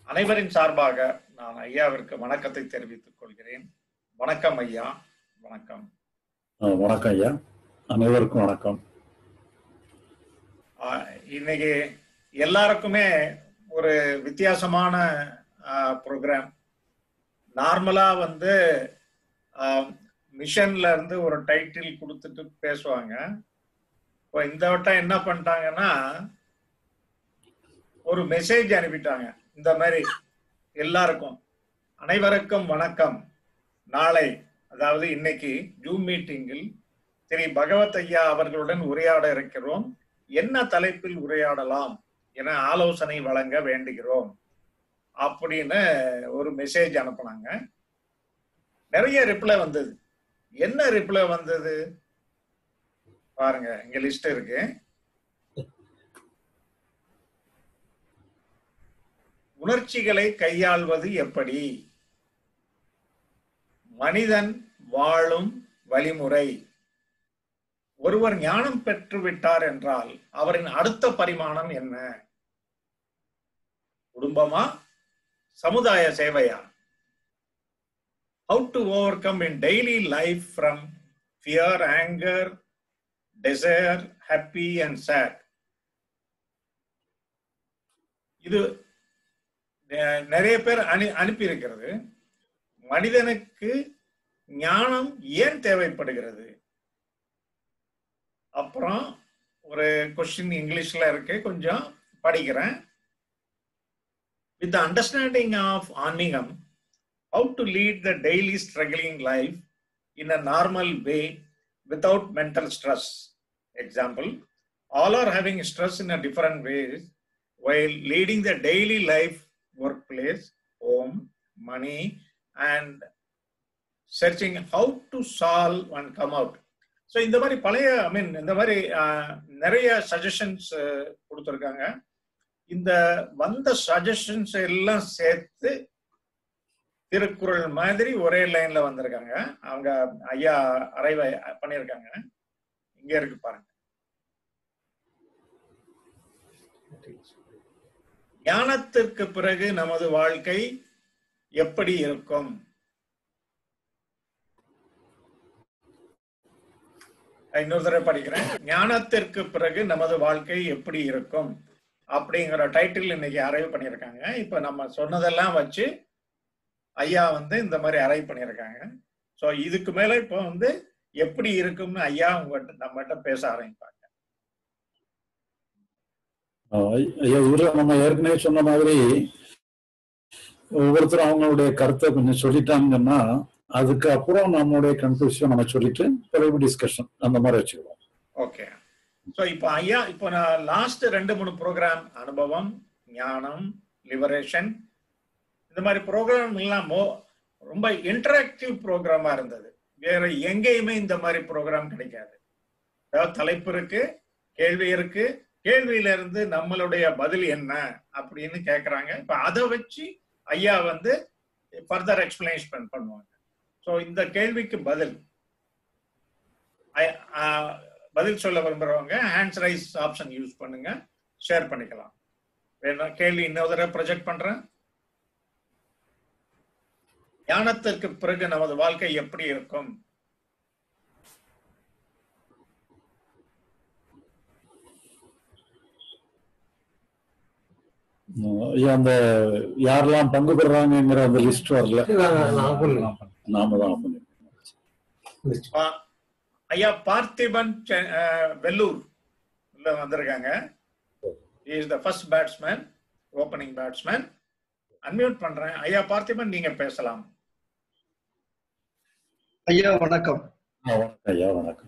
அனைவரின் சார்பாக நான் ஐயாவிற்கு வணக்கத்தை தெரிவித்துக் கொள்கிறேன் வணக்கம் ஐயா வணக்கம் அஹ் வணக்கம் ஐயா அனைவருக்கும் வணக்கம் ஆஹ் இன்னைக்கு எல்லாருக்குமே ஒரு வித்தியாசமான ப்ரோக்ராம் நார்மலா வந்து மிஷன்ல இருந்து ஒரு டைட்டில் கொடுத்துட்டு பேசுவாங்க இப்போ இந்த வட்டம் என்ன பண்ணிட்டாங்கன்னா ஒரு மெசேஜ் அனுப்பிட்டாங்க இந்த மாதிரி எல்லாருக்கும் அனைவருக்கும் வணக்கம் நாளை அதாவது இன்னைக்கு ஜூம் மீட்டிங்கில் திரு பகவத் ஐயா அவர்களுடன் உரையாட இருக்கிறோம் என்ன தலைப்பில் உரையாடலாம் என ஆலோசனை வழங்க வேண்டுகிறோம் அப்படின்னு ஒரு மெசேஜ் அனுப்புனாங்க நிறைய ரிப்ளை வந்தது என்ன ரிப்ளை வந்தது பாருங்க இங்க லிஸ்ட் இருக்கு உணர்ச்சிகளை கையாள்வது எப்படி மனிதன் வாழும் வழிமுறை ஒருவர் ஞானம் பெற்று விட்டார் என்றால் அவரின் அடுத்த பரிமாணம் என்ன குடும்பமா சமுதாய சேவையா how to overcome in daily life from fear anger desire happy and sad இது நிறைய பேர் அனு அனுப்பி இருக்கிறது மனிதனுக்கு ஞானம் ஏன் தேவைப்படுகிறது அப்புறம் ஒரு கொஸ்டின் இங்கிலீஷ்ல இருக்கு கொஞ்சம் படிக்கிறேன் வித் அண்டர்ஸ்டாண்டிங் ஆஃப் ஆன்மீகம் how to lead the daily struggling life in a normal way without mental stress example all are having stress in a different ways while leading the daily life work place home money and searching how to solve and come out so இந்த மாதிரி பழைய ஐ மீன் இந்த மாதிரி நிறைய suggestions கொடுத்துருக்காங்க இந்த வந்த suggestions எல்லாம் சேர்த்து திருக்குறள் மாதிரி ஒரே லைன்ல வந்திருக்காங்க அவங்க ஐயா அரைவை பண்ணியிருக்காங்க இங்க இருக்கு பாருங்க ஞானத்திற்கு பிறகு நமது வாழ்க்கை எப்படி இருக்கும் இன்னொரு தடவை படிக்கிறேன் ஞானத்திற்கு பிறகு நமது வாழ்க்கை எப்படி இருக்கும் அப்படிங்கிற டைட்டில் இன்னைக்கு அரைவ் பண்ணியிருக்காங்க இப்ப நம்ம சொன்னதெல்லாம் வச்சு ஐயா வந்து இந்த மாதிரி அரைவ் பண்ணியிருக்காங்க ஸோ இதுக்கு மேல இப்போ வந்து எப்படி இருக்கும்னு ஐயா உங்ககிட்ட நம்மகிட்ட பேச ஆரம்பிப்பாங்க ஐயா இவரு நம்ம ஏற்கனவே சொன்ன மாதிரி ஒவ்வொருத்தரும் அவங்களுடைய கருத்தை கொஞ்சம் சொல்லிட்டாங்கன்னா அதுக்கு அப்புறம் நம்மளுடைய கன்க்ளூஷன் நம்ம சொல்லிட்டு பிறகு டிஸ்கஷன் அந்த மாதிரி வச்சுக்குவோம் ஓகே ஸோ இப்போ ஐயா இப்போ நான் லாஸ்ட் ரெண்டு மூணு ப்ரோக்ராம் அனுபவம் ஞானம் லிபரேஷன் இந்த மாதிரி ப்ரோக்ராம் இல்லாமோ ரொம்ப இன்டராக்டிவ் ப்ரோக்ராமா இருந்தது வேற எங்கேயுமே இந்த மாதிரி ப்ரோக்ராம் கிடைக்காது அதாவது தலைப்பு இருக்கு கேள்வி இருக்கு கேள்வியில இருந்து நம்மளுடைய பதில் என்ன அப்படின்னு கேட்கறாங்க இப்ப அதை வச்சு ஐயா வந்து ஃபர்தர் எக்ஸ்பிளனேஷன் பண்ணுவாங்க ஸோ இந்த கேள்விக்கு பதில் பதில் சொல்ல விரும்புறவங்க ஹேண்ட்ஸ் ரைஸ் ஆப்ஷன் யூஸ் பண்ணுங்க ஷேர் பண்ணிக்கலாம் வேணா கேள்வி இன்னொரு தடவை ப்ரொஜெக்ட் பண்றேன் ஞானத்திற்கு பிறகு நமது வாழ்க்கை எப்படி இருக்கும் அந்த யாரெல்லாம் பங்கு பெறாங்கிற அந்த லிஸ்ட் வரல நாம தான் ஐயா பார்த்திபன் வெல்லூர் வந்திருக்காங்க is the first batsman opening batsman unmute பண்றேன் ஐயா பார்த்திபன் நீங்க பேசலாம் ஐயா வணக்கம் ஐயா வணக்கம்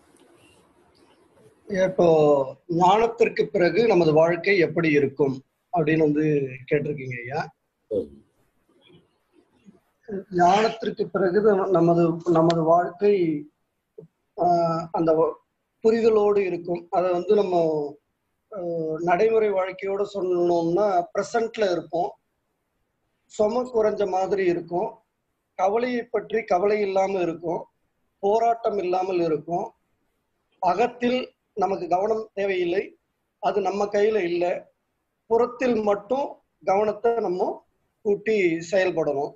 இப்போ ஞானத்திற்கு பிறகு நமது வாழ்க்கை எப்படி இருக்கும் அப்படின்னு வந்து கேட்டிருக்கீங்க ஐயா ஞானத்திற்கு பிறகு நமது நமது வாழ்க்கை அந்த புரிதலோடு இருக்கும் அதை வந்து நம்ம நடைமுறை வாழ்க்கையோட சொல்லணும்னா ப்ரெசண்ட்ல இருப்போம் சும குறைஞ்ச மாதிரி இருக்கும் கவலையை பற்றி கவலை இல்லாம இருக்கும் போராட்டம் இல்லாமல் இருக்கும் அகத்தில் நமக்கு கவனம் தேவையில்லை அது நம்ம கையில இல்லை புறத்தில் மட்டும் கவனத்தை நம்ம கூட்டி செயல்படணும்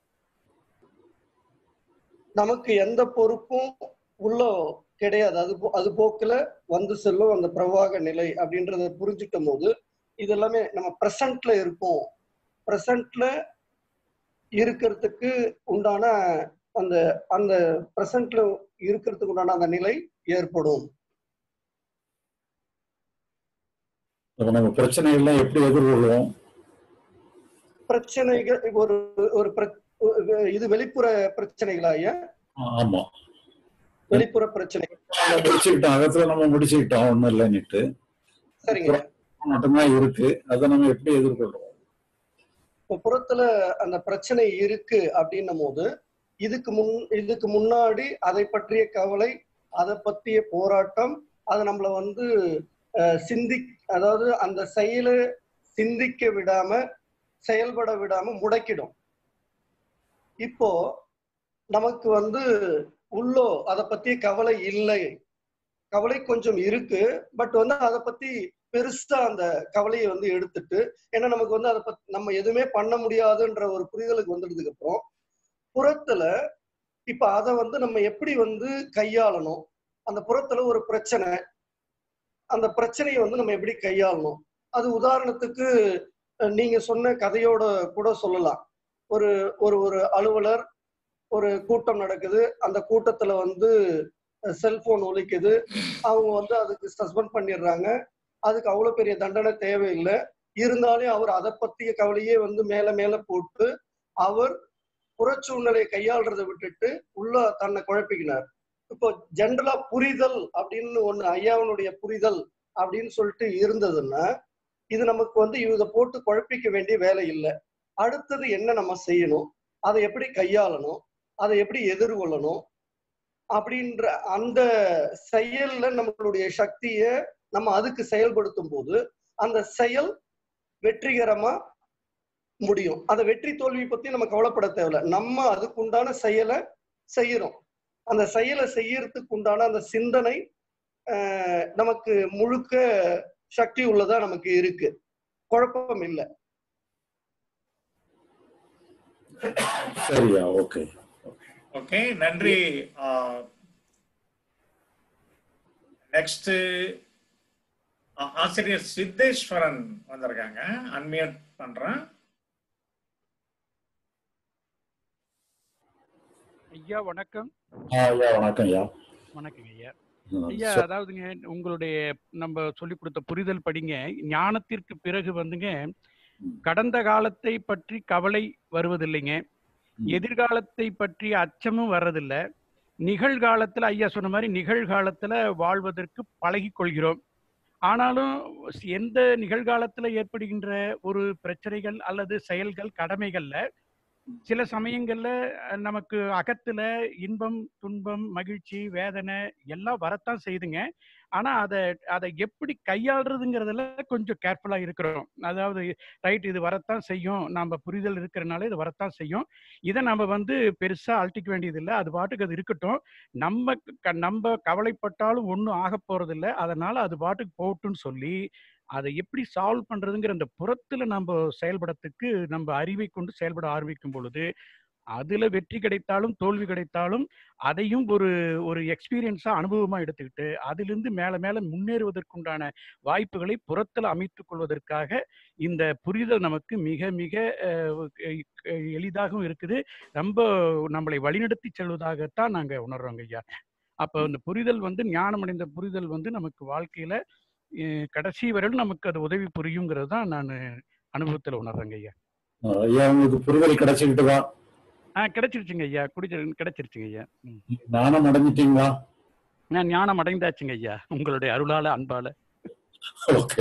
நமக்கு எந்த பொறுப்பும் உள்ள கிடையாது அது போ- அது போக்குல வந்து செல்லும் அந்த பிரவாக நிலை அப்படின்றத புரிஞ்சுக்கும் போது இது எல்லாமே நம்ம ப்ரெசன்ட்ல இருக்கோம் ப்ரெசன்ட்ல இருக்கிறதுக்கு உண்டான அந்த அந்த ப்ரெசன்ட்ல இருக்கிறதுக்கு உண்டான அந்த நிலை ஏற்படும் அப்ப நம்ம பிரச்சனைகள்லாம் எப்படி எதிர்கொள்வோம் பிரச்சனைகள் ஒரு ஒரு பிர- ஒரு- இது வெளிப்புற பிரச்சனைகளா ஐயா ஆ- ஆமா வெளிப்புற பிரச்சனைகள் நம்ம முடிச்சுக்கிட்டோம் அகத்துல நம்ம முடிச்சுக்கிட்டோம் ஒண்ணும் இல்லைன்னுட்டு சரிங்க மட்டும்தான் இருக்கு அதை நம்ம எப்படி எதிர்கொள்றோம் இப்ப புறத்துல அந்த பிரச்சனை இருக்கு அப்படின்னும் போது இதுக்கு முன் இதுக்கு முன்னாடி அதை பற்றிய கவலை அதை பற்றிய போராட்டம் அது நம்மள வந்து அஹ், சிந்தி அதாவது அந்த செயலை சிந்திக்க விடாம செயல்பட விடாம முடக்கிடும் இப்போ நமக்கு வந்து உள்ளோ அதை பத்தி கவலை இல்லை கவலை கொஞ்சம் இருக்கு பட் வந்து அதை பத்தி பெருசா அந்த கவலையை வந்து எடுத்துட்டு ஏன்னா நமக்கு வந்து அதை பத்தி நம்ம எதுவுமே பண்ண முடியாதுன்ற ஒரு புரிதலுக்கு வந்ததுக்கு அப்புறம் புறத்துல இப்ப அதை வந்து நம்ம எப்படி வந்து கையாளணும் அந்த புறத்துல ஒரு பிரச்சனை அந்த பிரச்சனையை வந்து நம்ம எப்படி கையாளணும் அது உதாரணத்துக்கு அஹ், நீங்க சொன்ன கதையோட கூட சொல்லலாம் ஒரு ஒரு ஒரு அலுவலர் ஒரு கூட்டம் நடக்குது அந்த கூட்டத்துல வந்து செல்போன் ஒலிக்குது அவங்க வந்து அதுக்கு சஸ்பெண்ட் பண்ணிடுறாங்க அதுக்கு அவ்வளவு பெரிய தண்டனை தேவையில்லை இருந்தாலும் அவர் அதை பத்திய கவலையே வந்து மேல மேல போட்டு அவர் புறச்சூழ்நிலையை கையாளுறதை விட்டுட்டு உள்ள தன்னை குழப்பிக்கினார் இப்போ ஜென்ரலா புரிதல் அப்படின்னு ஒண்ணு ஐயாவனுடைய புரிதல் அப்படின்னு சொல்லிட்டு இருந்ததுன்னா இது நமக்கு வந்து இதை போட்டு குழப்பிக்க வேண்டிய வேலை இல்லை அடுத்தது என்ன நம்ம செய்யணும் அதை எப்படி கையாளணும் அதை எப்படி எதிர்கொள்ளணும் அப்படின்ற அந்த செயல்ல நம்மளுடைய சக்தியை நம்ம அதுக்கு செயல்படுத்தும் போது அந்த செயல் வெற்றிகரமா முடியும் அந்த வெற்றி தோல்வி பத்தி நம்ம கவலைப்பட தேவையில்ல நம்ம அதுக்கு உண்டான செயலை செய்யறோம் அந்த செயலை செய்யறதுக்கு உண்டான அந்த சிந்தனை ஆஹ், நமக்கு முழுக்க சக்தி உள்ளதா நமக்கு இருக்கு குழப்பம் இல்லை சரியா ஓகே ஓகே நன்றி நெக்ஸ்ட் ஆசிரியர் சித்தேஸ்வரன் வந்திருக்காங்க அன்மியூட் பண்றேன் ஐயா வணக்கம் ஆ, ஐயா வணக்கம் ஐயா வணக்கங்க ஐயா ம், ஐயா சொ- அதாவதுங்க உங்களுடைய நம்ம சொல்லி கொடுத்த புரிதல் படிங்க ஞானத்திற்கு பிறகு வந்துங்க கடந்த காலத்தை பற்றி கவலை வருவதில்லைங்க ம். எதிர்காலத்தை பற்றி அச்சமும் வர்றதில்ல நிகழ்காலத்துல ஐயா சொன்ன மாதிரி நிகழ்காலத்துல வாழ்வதற்கு பழகிக் கொள்கிறோம் ஆனாலும் எந்த நிகழ்காலத்துல ஏற்படுகின்ற ஒரு பிரச்சனைகள் அல்லது செயல்கள் கடமைகள்ல சில சமயங்கள்ல அஹ், நமக்கு அகத்துல இன்பம் துன்பம் மகிழ்ச்சி வேதனை எல்லாம் வரத்தான் செய்துங்க ஆனா அதை அதை எப்படி கையாளுறதுங்கிறதுல கொஞ்சம் கேர்ஃபுல்லா இருக்கிறோம் அதாவது ரைட் இது வரத்தான் செய்யும் நம்ம புரிதல் இருக்கிறனால இது வரத்தான் செய்யும் இதை நம்ம வந்து பெருசா அழட்டிக்க வேண்டியதில்லை அது பாட்டுக்கு அது இருக்கட்டும் நம்ம க- நம்ம கவலைப்பட்டாலும் ஒன்றும் ஆக போறதில்ல அதனால அது பாட்டுக்கு போகட்டும்னு சொல்லி அதை எப்படி சால்வ் பண்றதுங்கிற அந்த புறத்துல நம்ம செயல்படத்துக்கு நம்ம அறிவை கொண்டு செயல்பட ஆரம்பிக்கும் பொழுது அதுல வெற்றி கிடைத்தாலும் தோல்வி கிடைத்தாலும் அதையும் ஒரு ஒரு எக்ஸ்பீரியன்ஸா அனுபவமா எடுத்துக்கிட்டு அதிலிருந்து மேல மேல முன்னேறுவதற்குண்டான வாய்ப்புகளை புறத்துல அமைத்துக் கொள்வதற்காக இந்த புரிதல் நமக்கு மிக மிக அஹ், அஹ், எளிதாகவும் இருக்குது ரொம்ப நம்மளை வழிநடத்தி செல்வதாகத்தான் நாங்க உணர்றோங்க ஐயா அப்ப இந்த புரிதல் வந்து ஞானம் அடைந்த புரிதல் வந்து நமக்கு வாழ்க்கையில அஹ், கடைசி வரையிலும் நமக்கு அது உதவி புரியுங்கிறது தான் நான் அனுபவத்துல உணர்றேங்க ஐயா ஆ, ஐயா உங்களுக்கு புரிதல் கிடைச்சுக்கிட்டுதா ஆ கிடைச்சிருச்சுங்க ஐயா குடிச்சு கிடைச்சிருச்சுங்க ஐயா ம். ஞானம் அடைஞ்சிட்டீங்களா நான் ஞானம் அடைந்தாச்சுங்க ஐயா உங்களுடைய அருளால அன்பால ஓகே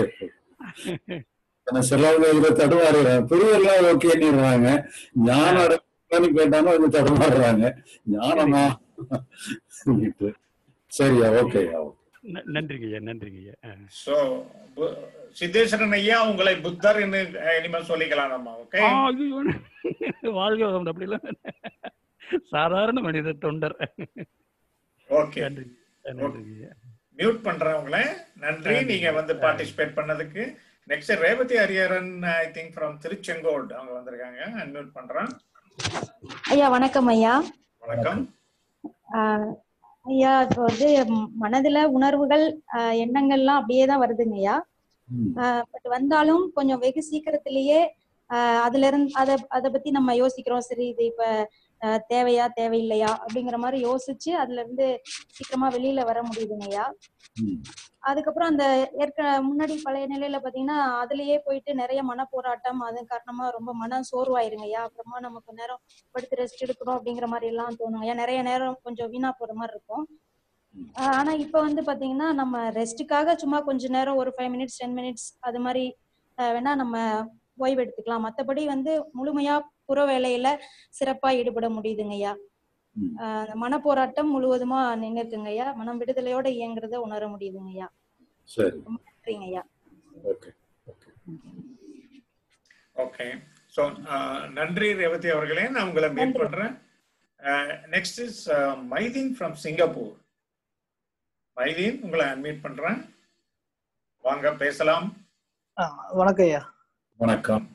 நான் சிலவங்க இதுல தடுமாறுறேன் புரிதல்லாம் ஓகேன்னுறாங்க ஞானம் அடைஞ்சான்னு கேட்டாலும் அவங்க தடுமாறுறாங்க ஞானமா சொல்லிட்டு. சரியா ஓகேயா ந- நன்றிங்க ஐயா நன்றிங்க ஐயா ஆ. சோ சித்தேஸ்வரன் ஐயா உங்களை புத்தர் இனிமேல் சொல்லிக்கலாம் நம்ம ஓகே ஆ, ஐயோ. வாழ்க வளமுடன் அப்படிலாம் சாதாரண மனித தொண்டர் ஓகே நன்றி நன்றிங்க ஐயா மியூட் பண்றேன் உங்களை நன்றி நீங்க வந்து பார்ட்டிசிபேட் பண்ணதுக்கு next Revathi Hariharan I think from Tiruchengode அவங்க வந்திருக்காங்க அன்மியூட் பண்றேன் ஐயா வணக்கம் ஐயா வணக்கம் ஆஹ் ஐயா இப்போ வந்து ம், மனதுல உணர்வுகள் ஆஹ் எண்ணங்கள்லாம் அப்படியே தான் வருதுங்க ஐயா ம், பட் வந்தாலும் கொஞ்சம் வெகு சீக்கிரத்திலேயே ஆஹ் அதுல இருந்து அத அதை பத்தி நம்ம யோசிக்கிறோம் சரி இது இப்ப ஆஹ் தேவையா தேவையில்லையா அப்படிங்கிற மாதிரி யோசிச்சு அதுல இருந்து சீக்கிரமா வெளியில வர முடியுதுங்க ஐயா ம், அதுக்கப்புறம் அந்த ஏற்க முன்னாடி பழைய நிலையில பாத்தீங்கன்னா அதுலயே போயிட்டு நிறைய மன போராட்டம் அதன் காரணமா ரொம்ப மன சோர்வாயிருங்க ஐயா அப்புறமா நம்ம கொஞ்ச நேரம் படுத்து ரெஸ்ட் எடுக்கணும் அப்படிங்கிற மாதிரி எல்லாம் தோணுங்க ஐயா நிறைய நேரம் கொஞ்சம் வீணா போற மாதிரி இருக்கும் ஆஹ் ஆனா இப்ப வந்து பாத்தீங்கன்னா நம்ம ரெஸ்ட்டுக்காக சும்மா கொஞ்ச நேரம் ஒரு ஃபைவ் மினிட்ஸ் டென் மினிட்ஸ் அது மாதிரி ஆஹ் வேணா நம்ம ஓய்வு எடுத்துக்கலாம் மத்தபடி வந்து முழுமையா புற வேலையில சிறப்பா ஈடுபட முடியுதுங்க ஐயா ம். ஆஹ் அந்த மன போராட்டம் முழுவதுமா நின்னுருக்குங்க ஐயா மனம் விடுதலையோட இயங்குறத உணர முடியுதுங்க ஐயா சரி நன்றிங்க ஐயா ஓகே ஓகே ஓகே ஸோ நன்றி ரேவதி அவர்களே நான் உங்களை மீட் நன்றி. பண்றேன் next is Maideen from Singapore Maideen உங்களை அன்மீட் பண்றேன் வாங்க பேசலாம் ஆ, வணக்கம் ஐயா வணக்கம்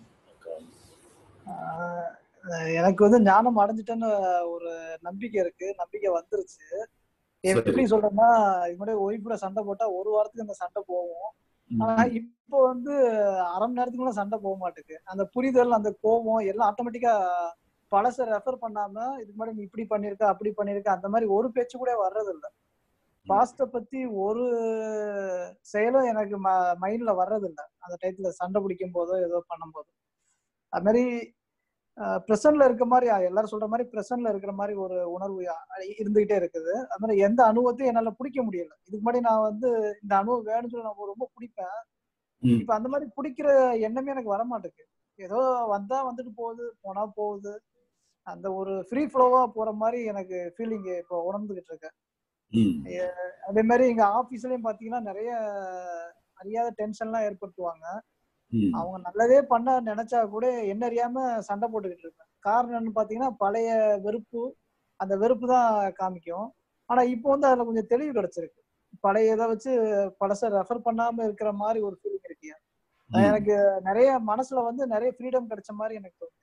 ஆஹ் எனக்கு வந்து ஞானம் அடைஞ்சிட்டேன்னு ஒரு நம்பிக்கை இருக்கு நம்பிக்கை வந்துருச்சு எப்படி சொல்றேன்னா இது முன்னாடி ஒய்ஃபுல சண்டை போட்டா ஒரு வாரத்துக்கு அந்த சண்டை போகும் ஆனா ம், இப்போ வந்து அரை மணி நேரத்துக்குள்ள சண்டை போக மாட்டேங்குது அந்த புரிதல் அந்த கோபம் எல்லாம் ஆட்டோமேட்டிக்கா பழச ரெஃபர் பண்ணாம இதுக்கு முன்னாடி நீ இப்படி பண்ணிருக்க அப்படி பண்ணிருக்க அந்த மாதிரி ஒரு பேச்சு கூட வர்றது இல்ல பாஸ்ட பத்தி ஒரு செயலும் எனக்கு மைண்ட்ல வர்றது இல்ல அந்த டயத்துல சண்டை பிடிக்கும் போதோ ஏதோ பண்ணும் போதோ அது மாதிரி பிரசன்ட்ல இருக்க மாதிரி அஹ் எல்லாரும் சொல்ற மாதிரி பிரசன்ட்ல இருக்கிற மாதிரி ஒரு உணர்வு அஹ் இருந்துகிட்டே இருக்குது அது மாதிரி எந்த அனுபவத்தையும் என்னால பிடிக்க முடியல இதுக்கு முன்னாடி நான் வந்து இந்த அனுபவம் வேணும்னு சொல்லி நான் ரொம்ப பிடிப்பேன் ம், இப்ப அந்த மாதிரி பிடிக்கிற எண்ணமே எனக்கு வர மாட்டேங்குது ஏதோ வந்தா வந்துட்டு போகுது போனா போகுது அந்த ஒரு ஃப்ரீ ஃப்ளோவா போற மாதிரி எனக்கு ஃபீலிங் இப்போ உணர்ந்துகிட்டு இருக்கேன் ம், அதே மாதிரி எங்க ஆபீஸ்லயும் பாத்தீங்கன்னா நிறைய அறியாத டென்ஷன்லாம் ஏற்படுத்துவாங்க ம், அவங்க நல்லதே பண்ண நினைச்சா கூட என்ன அறியாம சண்டை போட்டுக்கிட்டு இருப்பேன் காரணம் என்னன்னு பாத்தீங்கன்னா பழைய வெறுப்பு அந்த வெறுப்பு தான் காமிக்கும் ஆனா இப்போ வந்து அதுல கொஞ்சம் தெளிவு கிடைச்சிருக்கு பழைய இதை வச்சு பழச ரெஃபர் பண்ணாம இருக்கிற மாதிரி ஒரு ஃபீலிங் இருக்கு ம். எனக்கு நிறைய மனசுல வந்து நிறைய ஃப்ரீடம் கிடைச்ச மாதிரி எனக்கு தோணுது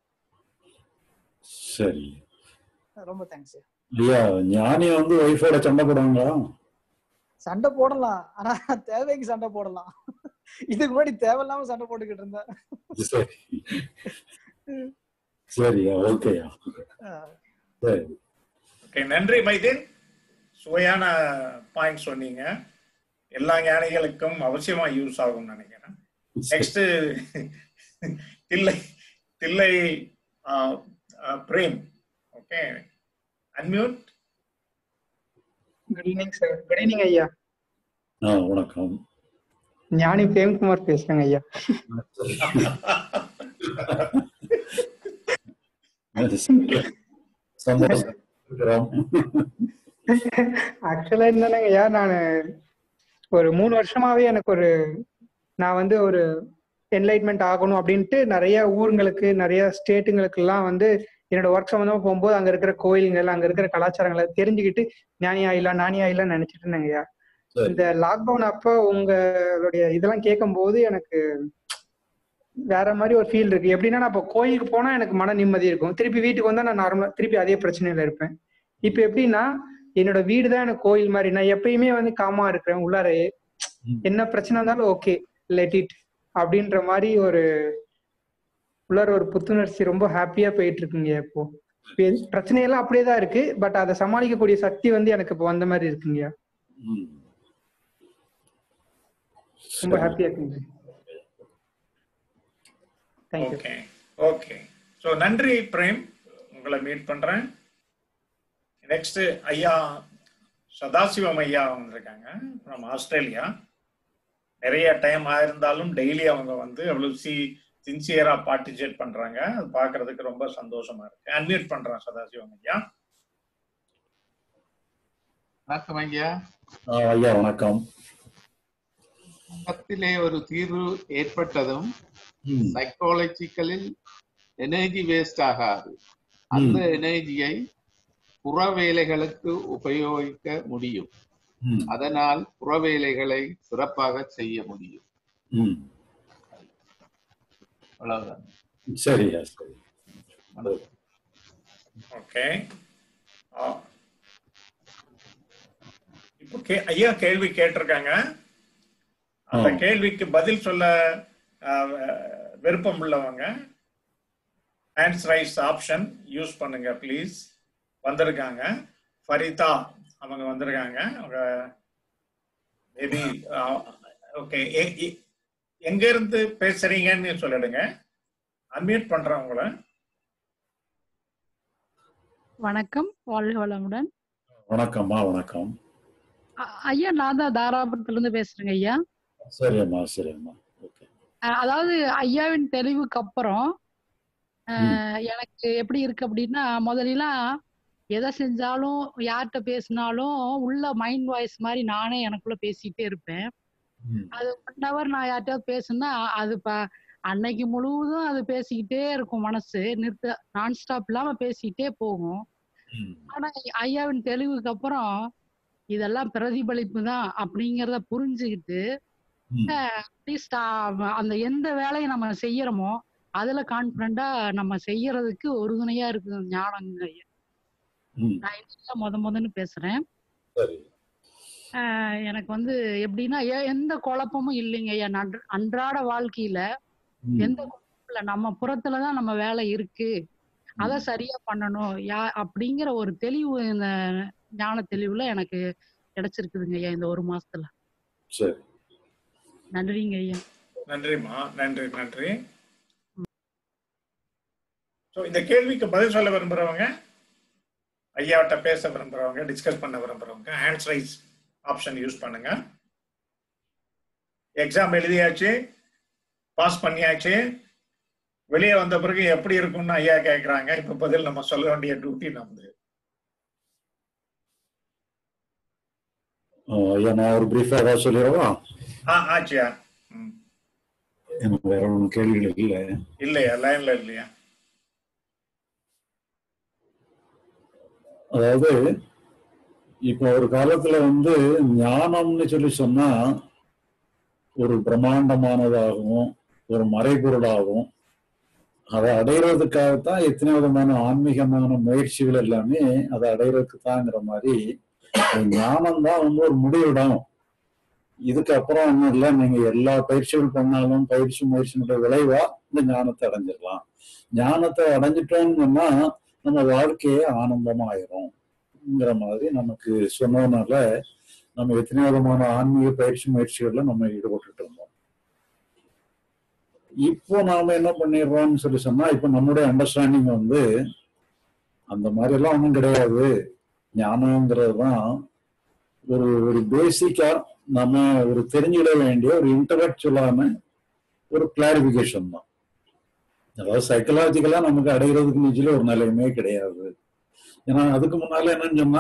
சரி ரொம்ப தேங்க்ஸ் ஐயா ஞானி வந்து ஒய்ஃபோட சண்டை போடுவாங்களா சண்டை போடலாம் ஆனா தேவைக்கு சண்டை போடலாம் இதுக்கு முன்னாடி தேவையில்லாம சண்டை போட்டுக்கிட்டு இருந்தேன் சரி சரியா ஓகேயா அஹ் சரி ஓகே நன்றி மைதீன் சுவையான பாயிண்ட் சொன்னீங்க எல்லா ஞானிகளுக்கும் அவசியமா யூஸ் ஆகும்னு நினைக்கிறேன் next Thillai Thillai ah, ah, Prem okay unmute good evening sir good evening ஐயா ஆ வணக்கம் ஞானி பிரேம்குமார் பேசுறேங்க ஐயா சந்தோஷம் இருக்கிறோம். ஆக்சுவலா என்னன்னா ஐயா நான் ஒரு மூணு வருஷமாவே எனக்கு ஒரு நான் வந்து ஒரு என்லைட்மெண்ட் ஆகணும் அப்படின்ட்டு நிறைய ஊருங்களுக்கு நிறைய ஸ்டேட்டுங்களுக்கு எல்லாம் வந்து என்னோட ஒர்க் சம்மந்தமா போகும்போது அங்க இருக்கிற கோயில்கள் அங்க இருக்கிற கலாச்சாரங்களை தெரிஞ்சுக்கிட்டு ஞானி ஆயிலாம் நானி ஆயிலாம் நினைச்சிட்டு இருந்தேங்க ஐயா சரி. இந்த லாக்டவுன் அப்போ உங்களுடைய இதெல்லாம் கேட்கும்போது எனக்கு வேற மாதிரி ஒரு ஃபீல் இருக்கு எப்படின்னா நான் இப்போ கோயிலுக்கு போனா எனக்கு மன நிம்மதி இருக்கும் திருப்பி வீட்டுக்கு வந்தா நான் நார்மலா திருப்பி அதே பிரச்சனையில இருப்பேன் இப்போ எப்படின்னா என்னோட வீடு தான் எனக்கு கோயில் மாதிரி நான் எப்பயுமே வந்து காமா இருக்கிறேன் உள்ளாரையே ம். என்ன பிரச்சனை இருந்தாலும் ஓகே லெட் இட் அப்படின்ற மாதிரி ஒரு உள்ளார ஒரு புத்துணர்ச்சி ரொம்ப ஹாப்பியா போயிட்டு இருக்குங்க இப்போ இப்ப எது- பிரச்சனையெல்லாம் அப்படியே தான் இருக்கு பட் அதை சமாளிக்கக்கூடிய சக்தி வந்து எனக்கு இப்போ வந்த மாதிரி இருக்குங்க ம். ரொம்ப சரி. ஹாப்பியா இருக்குங்க தேங்க்யூ ஓகே ஓகே ஸோ நன்றி பிரேம் உங்களை மீட் பண்றேன் நெக்ஸ்ட் ஐயா சதாசிவம் ஐயா வந்திருக்காங்க ஃப்ரம் ஆஸ்திரேலியா நிறைய டைம் ஆயிருந்தாலும் டெய்லி அவங்க வந்து அவ்வளவு சி சின்சியரா பார்ட்டிசிபேட் பண்றாங்க அது பார்க்கிறதுக்கு ரொம்ப சந்தோஷமா இருக்கு அன்மியூட் பண்றேன் சதாசிவம் ஐயா வணக்கம் ஐயா ஆ, ஐயா வணக்கம் பக்கத்திலே ஒரு தீர்வு ஏற்பட்டதும் ம், சைக்காலஜிக்கலில் எனர்ஜி வேஸ்ட் ஆகாது அந்த எனர்ஜியை புற வேலைகளுக்கு உபயோகிக்க முடியும் ம், அதனால் புற வேலைகளை சிறப்பாக செய்ய முடியும் ம். அவ்வளவுதான் சரியா சரி ஓகே இப்போ கே ஐயா கேள்வி கேட்டிருக்காங்க அந்த ஆ. கேள்விக்கு பதில் சொல்ல ஆஹ், விருப்பம் உள்ளவங்க ஹேண்ட்ஸ் ரைஸ் ஆப்ஷன் யூஸ் பண்ணுங்க ப்ளீஸ் வந்திருக்காங்க ஃபரிதா அவங்க வந்திருக்காங்க அவங்க மேபி ஓகே எங்க இருந்து பேசுறீங்கன்னு சொல்லிடுங்க அன்மியூட் பண்றேன் உங்களை வணக்கம் வாழ்க வளமுடன் வணக்கம்மா வணக்கம் அ- ஐயா நான் தான் தாராபுரத்துல இருந்து பேசுறேங்க ஐயா சரியம்மா சரியம்மா ஓகே அஹ் அதாவது ஐயாவின் தெளிவுக்கு அப்புறம் அஹ், எனக்கு எப்படி இருக்கு அப்படின்னா முதல்லாம் எதை செஞ்சாலும் யார்கிட்ட பேசினாலும் உள்ள மைண்ட் வாய்ஸ் மாதிரி நானே எனக்குள்ள பேசிட்டே இருப்பேன் ம், அது ஒன் ஹவர் நான் யார்கிட்டயாவது பேசுனா அது ப அன்னைக்கு முழுவதும் அது பேசிக்கிட்டே இருக்கும் மனசு நிறுத்த நான் ஸ்டாப் இல்லாம பேசிக்கிட்டே போகும் ம், ஆனா ஐயாவின் தெளிவுக்கு அப்புறம் இதெல்லாம் பிரதிபலிப்பு தான் அப்படிங்கிறத புரிஞ்சுக்கிட்டு ம். அட்லீஸ்ட் அந்த எந்த வேலையை நம்ம செய்யறோமோ அதுல கான்பிடண்டா நம்ம செய்யறதுக்கு உறுதுணையா இருக்குது ஞானங்க ஐயா ம், நான் இன்னைக்கு முத முதன்னு பேசுறேன் சரி ஆஹ் எனக்கு வந்து எப்படின்னா எ- எந்த குழப்பமும் இல்லைங்க ஐயா நன்ற- அன்றாட வாழ்க்கையில ம், எந்த குழப்பமும் இல்ல நம்ம புறத்துலதான் நம்ம வேலை இருக்கு அதை சரியா பண்ணணும் யா அப்படிங்கிற ஒரு தெளிவு இந்த ஞான தெளிவுல எனக்கு கிடைச்சிருக்குதுங்க ஐயா இந்த ஒரு மாசத்துல சரி நன்றிங்க ஐயா நன்றிம்மா நன்றி நன்றி ஸோ இந்த கேள்விக்கு பதில் சொல்ல விரும்புறவங்க ஐயாவிட்ட பேச விரும்புறவங்க டிஸ்கஸ் பண்ண விரும்புறவங்க ஹேண்ட்ஸ் ரைஸ் ஆப்ஷன் யூஸ் பண்ணுங்க எக்ஸாம் எழுதியாச்சு பாஸ் பண்ணியாச்சு வெளியே வந்த பிறகு எப்படி இருக்கும்னு ஐயா கேட்குறாங்க இப்ப பதில் நம்ம சொல்ல வேண்டிய டியூட்டி நமது ஆ, ஐயா நான் ஒரு பிரீஃபா ஏதாவது சொல்லிடவா ஆ ஆச்சியா ம். எனக்கு வேற ஒன்றும் கேள்விகள் இல்லை இல்லையா லைன்ல இல்லையா அதாவது இப்போ ஒரு காலத்துல வந்து ஞானம்னு சொல்லி சொன்னா ஒரு பிரம்மாண்டமானதாகவும் ஒரு மறைபொருளாகவும் அதை அடையிறதுக்காகத்தான் எத்தனை விதமான ஆன்மீகமான முயற்சிகள் எல்லாமே அதை அடையிறதுக்கு தாங்கிற மாதிரி ஞானம் தான் வந்து ஒரு முடிவிடம் இதுக்கு அப்புறம் ஒன்றும் இல்லை நீங்க எல்லா பயிற்சிகள் பண்ணாலும் பயிற்சி முயற்சியினுடைய விளைவா இந்த ஞானத்தை அடைஞ்சிடலாம் ஞானத்தை அடைஞ்சிட்டோம்னு சொன்னா நம்ம வாழ்க்கையே ஆனந்தமாயிரும்ங்கிற மாதிரி நமக்கு சொன்னதுனால நம்ம எத்தனை விதமான ஆன்மீக பயிற்சி முயற்சிகள்ல நம்ம ஈடுபட்டுட்டு இருந்தோம் இப்போ நாம என்ன பண்ணிடுறோம்னு சொல்லி சொன்னா இப்போ நம்முடைய அண்டர்ஸ்டாண்டிங் வந்து அந்த மாதிரி எல்லாம் ஒன்றும் கிடையாது ஞானங்கிறது தான் ஒரு ஒரு பேசிக்கா நம்ம ஒரு தெரிஞ்சிட வேண்டிய ஒரு இன்டலெக்சுவலான ஒரு கிளாரிபிகேஷன் தான் அதாவது சைக்கலாஜிக்கலா நமக்கு அடைகிறதுக்கு நிச்சயம் ஒரு நிலையுமே கிடையாது ஏன்னா அதுக்கு முன்னால என்னன்னு சொன்னா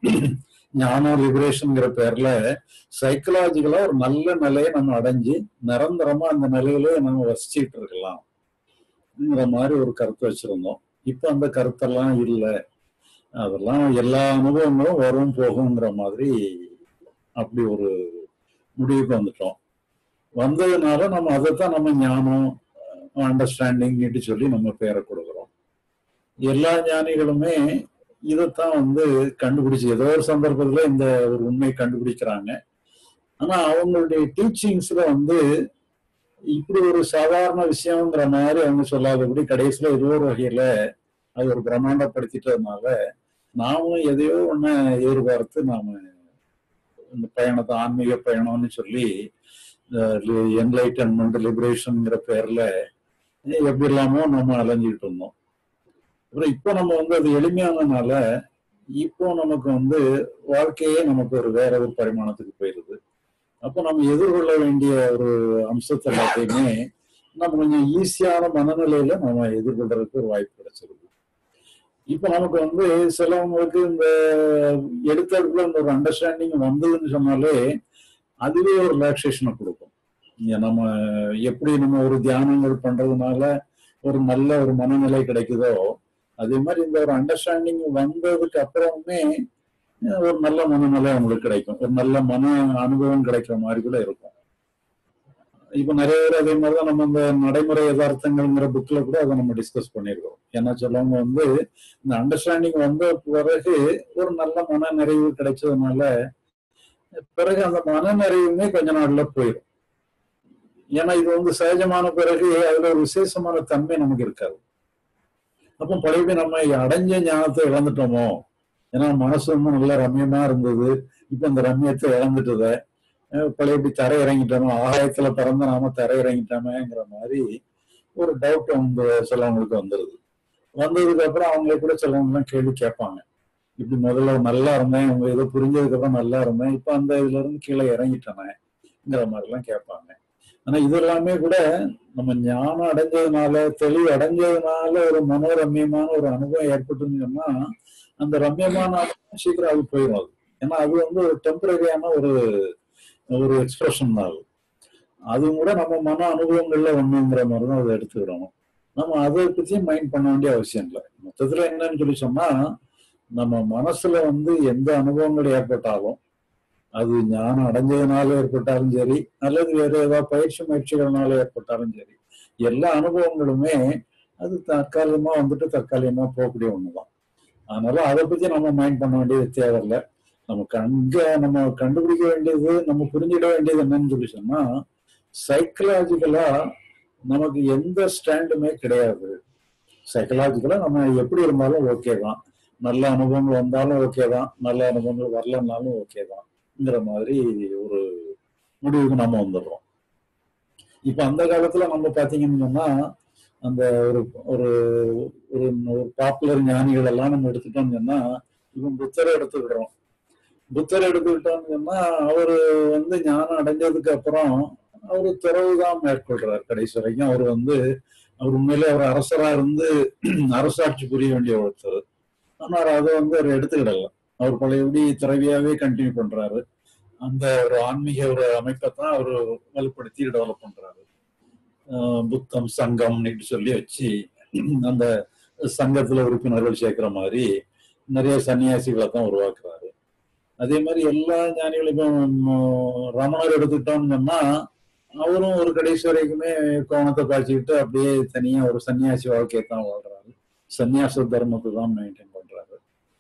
ஞானம் லிபரேஷன்ங்கிற பேர்ல சைக்கலாஜிக்கலா ஒரு நல்ல நிலையை நம்ம அடைஞ்சு நிரந்தரமா அந்த நிலையில நம்ம வசிச்சுட்டு இருக்கலாம்ங்கிற மாதிரி ஒரு கருத்து வச்சிருந்தோம் இப்ப அந்த கருத்தெல்லாம் இல்லை அதெல்லாம் எல்லா அனுபவங்களும் வரும் போகுங்கிற மாதிரி அப்படி ஒரு முடிவுக்கு வந்துட்டோம் வந்ததுனால நம்ம அதைத்தான் நம்ம ஞானம் அண்டர்ஸ்டாண்டிங்னு சொல்லி நம்ம பேரை கொடுக்குறோம் எல்லா ஞானிகளுமே இதைத்தான் வந்து கண்டுபிடிச்சு ஏதோ ஒரு சந்தர்ப்பத்துல இந்த ஒரு உண்மை கண்டுபிடிக்கிறாங்க ஆனா அவங்களுடைய டீச்சிங்ஸ்ல வந்து இப்படி ஒரு சாதாரண விஷயங்கிற மாதிரி அவங்க சொல்லாதபடி கடைசியில ஏதோ ஒரு வகையில அது ஒரு பிரம்மாண்டப்படுத்திட்டதுனால நாமும் எதையோ ஒண்ணு எதிர்பார்த்து நாம இந்த பயணத்தை ஆன்மீக பயணம்னு சொல்லி என்லைட்டன்மெண்ட் லிபரேஷன்ங்கிற பேர்ல எப்படி இல்லாமோ நம்ம அலைஞ்சிட்டு இருந்தோம் அப்புறம் இப்போ நம்ம வந்து அது எளிமையானதுனால இப்போ நமக்கு வந்து வாழ்க்கையே நமக்கு ஒரு வேற ஒரு பரிமாணத்துக்கு போயிருது அப்போ நம்ம எதிர்கொள்ள வேண்டிய ஒரு அம்சத்தை எல்லாத்தையுமே நம்ம கொஞ்சம் ஈஸியான மனநிலையில நம்ம எதிர்கொள்றதுக்கு ஒரு வாய்ப்பு கிடைச்சிருது இப்ப நமக்கு வந்து சிலவங்களுக்கு இந்த எடுத்ததுக்குள்ள இந்த ஒரு அண்டர்ஸ்டாண்டிங் வந்ததுன்னு சொன்னாலே அதுவே ஒரு ரிலாக்ஸேஷனை கொடுக்கும் இங்க நம்ம எப்படி நம்ம ஒரு தியானங்கள் பண்றதுனால ஒரு நல்ல ஒரு மனநிலை கிடைக்குதோ அதே மாதிரி இந்த ஒரு அண்டர்ஸ்டாண்டிங் வந்ததுக்கு அப்புறமே ஒரு நல்ல மனநிலை அவங்களுக்கு கிடைக்கும் ஒரு நல்ல மன அனுபவம் கிடைக்கிற மாதிரி கூட இருக்கும் இப்ப நிறைய பேர் அதே மாதிரிதான் நம்ம இந்த நடைமுறை யதார்த்தங்கள்ங்கிற புக்ல கூட அதை நம்ம டிஸ்கஸ் பண்ணியிருக்கோம் ஏன்னா சிலவங்க வந்து இந்த அண்டர்ஸ்டாண்டிங் வந்த பிறகு ஒரு நல்ல மன நிறைவு கிடைச்சதுனால பிறகு அந்த மன நிறைவுமே கொஞ்ச நாள்ல போயிடும் ஏன்னா இது வந்து சகஜமான பிறகு அதுல ஒரு விசேஷமான தன்மை நமக்கு இருக்காது அப்போ பழையபடி நம்ம அடைஞ்ச ஞானத்தை இழந்துட்டோமோ ஏன்னா மனசு வந்து நல்ல ரம்யமா இருந்தது இப்ப இந்த ரம்யத்தை இழந்துட்டத அஹ் பழையபடி தரை இறங்கிட்டோமோ ஆகாயத்துல பிறந்த நாம தரை இறங்கிட்டோமேங்கிற மாதிரி ஒரு டவுட் வந்து சிலவங்களுக்கு வந்துருது வந்ததுக்கு அப்புறம் அவங்களே கூட சிலவங்க எல்லாம் கேள்வி கேட்பாங்க இப்படி முதல்ல நல்லா இருந்தேன் அவங்க ஏதோ புரிஞ்சதுக்கு அப்புறம் நல்லா இருந்தேன் இப்ப அந்த இதுல இருந்து கீழே இறங்கிட்டேனேங்கிற மாதிரி எல்லாம் கேட்பாங்க ஆனா இது எல்லாமே கூட நம்ம ஞானம் அடைஞ்சதுனால தெளிவு அடைஞ்சதுனால ஒரு மனோரம்யமான ஒரு அனுபவம் ஏற்பட்டுன்னு சொன்னா அந்த ரம்யமான அனுபவம் சீக்கிரம் அது போயிடும் அது ஏன்னா அது வந்து ஒரு டெம்பரரியான ஒரு ஒரு எக்ஸ்பிரஷன் தான் அது அதுவும் கூட நம்ம மன அனுபவங்கள்ல ஒண்ணுங்கிற மாதிரி தான் அதை எடுத்துக்கிடணும் நம்ம அதை பத்தியும் மைண்ட் பண்ண வேண்டிய அவசியம் இல்லை மொத்தத்துல என்னன்னு சொல்லி சொன்னா நம்ம மனசுல வந்து எந்த அனுபவங்கள் ஏற்பட்டாலும் அது ஞானம் அடைஞ்சதுனால ஏற்பட்டாலும் சரி அல்லது வேற ஏதாவது பயிற்சி முயற்சிகள்னால ஏற்பட்டாலும் சரி எல்லா அனுபவங்களுமே அது தற்காலிகமா வந்துட்டு தற்காலிகமா போகக்கூடிய ஒண்ணுதான் அதனால அதை பத்தி நம்ம மைண்ட் பண்ண வேண்டியது தேவையில்லை நமக்கு அங்க நம்ம கண்டுபிடிக்க வேண்டியது நம்ம புரிஞ்சிட வேண்டியது என்னன்னு சொல்லி சொன்னா சைக்கலாஜிக்கலா நமக்கு எந்த ஸ்டாண்டுமே கிடையாது சைக்கலாஜிக்கலா நம்ம எப்படி இருந்தாலும் ஓகே தான் நல்ல அனுபவங்கள் வந்தாலும் ஓகே தான் நல்ல அனுபவங்கள் வரலன்னாலும் ஓகே தான்ங்கிற மாதிரி ஒரு முடிவுக்கு நம்ம வந்துடுறோம் இப்ப அந்த காலத்துல நம்ம பாத்தீங்கன்னு சொன்னா அந்த ஒரு ஒரு ஒரு ஒரு பாப்புலர் ஞானிகள் எல்லாம் நம்ம எடுத்துட்டோம்னு சொன்னா இவன் புத்தரை எடுத்துக்கிடுறோம் புத்தர் எடுத்துக்கிட்டோம்னு சொன்னா அவரு வந்து ஞானம் அடைஞ்சதுக்கு அப்புறம் அவரு துறவுதான் மேற்கொள்றாரு கடைசி வரைக்கும் அவர் வந்து அவர் உண்மையிலே அவர் அரசரா இருந்து அரசாட்சி புரிய வேண்டிய ஒருத்தர் ஆனால் அதை வந்து அவர் எடுத்துக்கிடல அவர் பழையபடி துறவியாவே கண்டினியூ பண்றாரு அந்த ஒரு ஆன்மீக ஒரு அமைப்பை தான் அவர் வலுப்படுத்தி டெவலப் பண்றாரு ஆஹ் புத்தம் சங்கம்னு சொல்லி வச்சு அந்த சங்கத்துல உறுப்பினர்கள் சேர்க்கிற மாதிரி நிறைய சன்னியாசிகளை தான் உருவாக்குறாரு அதே மாதிரி எல்லா ஞானிகளுக்கும் ரமணர் எடுத்துக்கிட்டோம்னு சொன்னா அவரும் ஒரு கடைசி வரைக்குமே கோணத்தை காய்ச்சிக்கிட்டு அப்படியே தனியா ஒரு சன்னியாசி வாழ்க்கையை தான் வாழ்றாரு சன்னியாச தர்மத்தை தான் மெயின்டைன் பண்றாரு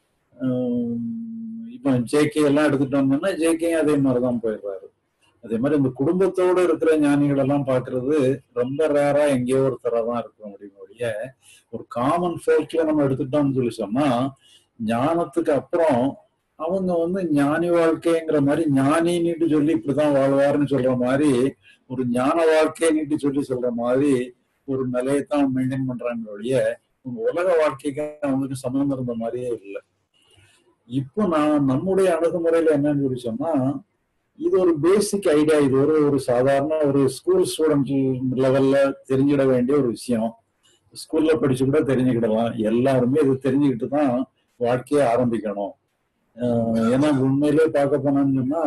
இப்போ ஜேகே எல்லாம் எடுத்துட்டோம்னா ஜேகேயும் அதே மாதிரிதான் போயிடுறாரு அதே மாதிரி இந்த குடும்பத்தோட இருக்கிற ஞானிகள் எல்லாம் பாக்குறது ரொம்ப ரேரா எங்கேயோ ஒரு தான் இருக்க முடியும் ஒழிய ஒரு காமன் ஃபோல்க்ல நம்ம எடுத்துட்டோம்னு சொல்லி சொன்னா ஞானத்துக்கு அப்புறம் அவங்க வந்து ஞானி வாழ்க்கைங்கிற மாதிரி ஞானின்னுட்டு சொல்லி இப்படிதான் வாழ்வாருன்னு சொல்ற மாதிரி ஒரு ஞான வாழ்க்கைன்னுட்டு சொல்லி சொல்ற மாதிரி ஒரு நிலையத்தான் மெயின்டைன் பண்றாங்க ஒழிய உங்க உலக வாழ்க்கைக்கு அவங்களுக்கு சம்மந்தம் இருந்த மாதிரியே இல்லை இப்போ நான் நம்முடைய அணுகுமுறையில என்னன்னு சொல்லி சொன்னா இது ஒரு பேசிக் ஐடியா இது ஒரு ஒரு சாதாரண ஒரு ஸ்கூல் ஸ்டூடெண்ட் லெவல்ல தெரிஞ்சிட வேண்டிய ஒரு விஷயம் ஸ்கூல்ல படிச்சு கூட தெரிஞ்சுக்கிடலாம் எல்லாருமே இது தெரிஞ்சுக்கிட்டு தான் வாழ்க்கையை ஆரம்பிக்கணும் ஏன்னா உண்மையிலே பார்க்க போனோம்னு சொன்னா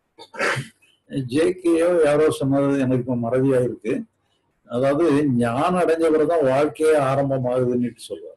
ஜேகேயோ யாரோ சொன்னது எனக்கு இப்போ மறதியா இருக்கு அதாவது ஞானம் அடைஞ்ச பிறகுதான் வாழ்க்கையே ஆரம்பமாகுதுன்னு சொல்லுவார்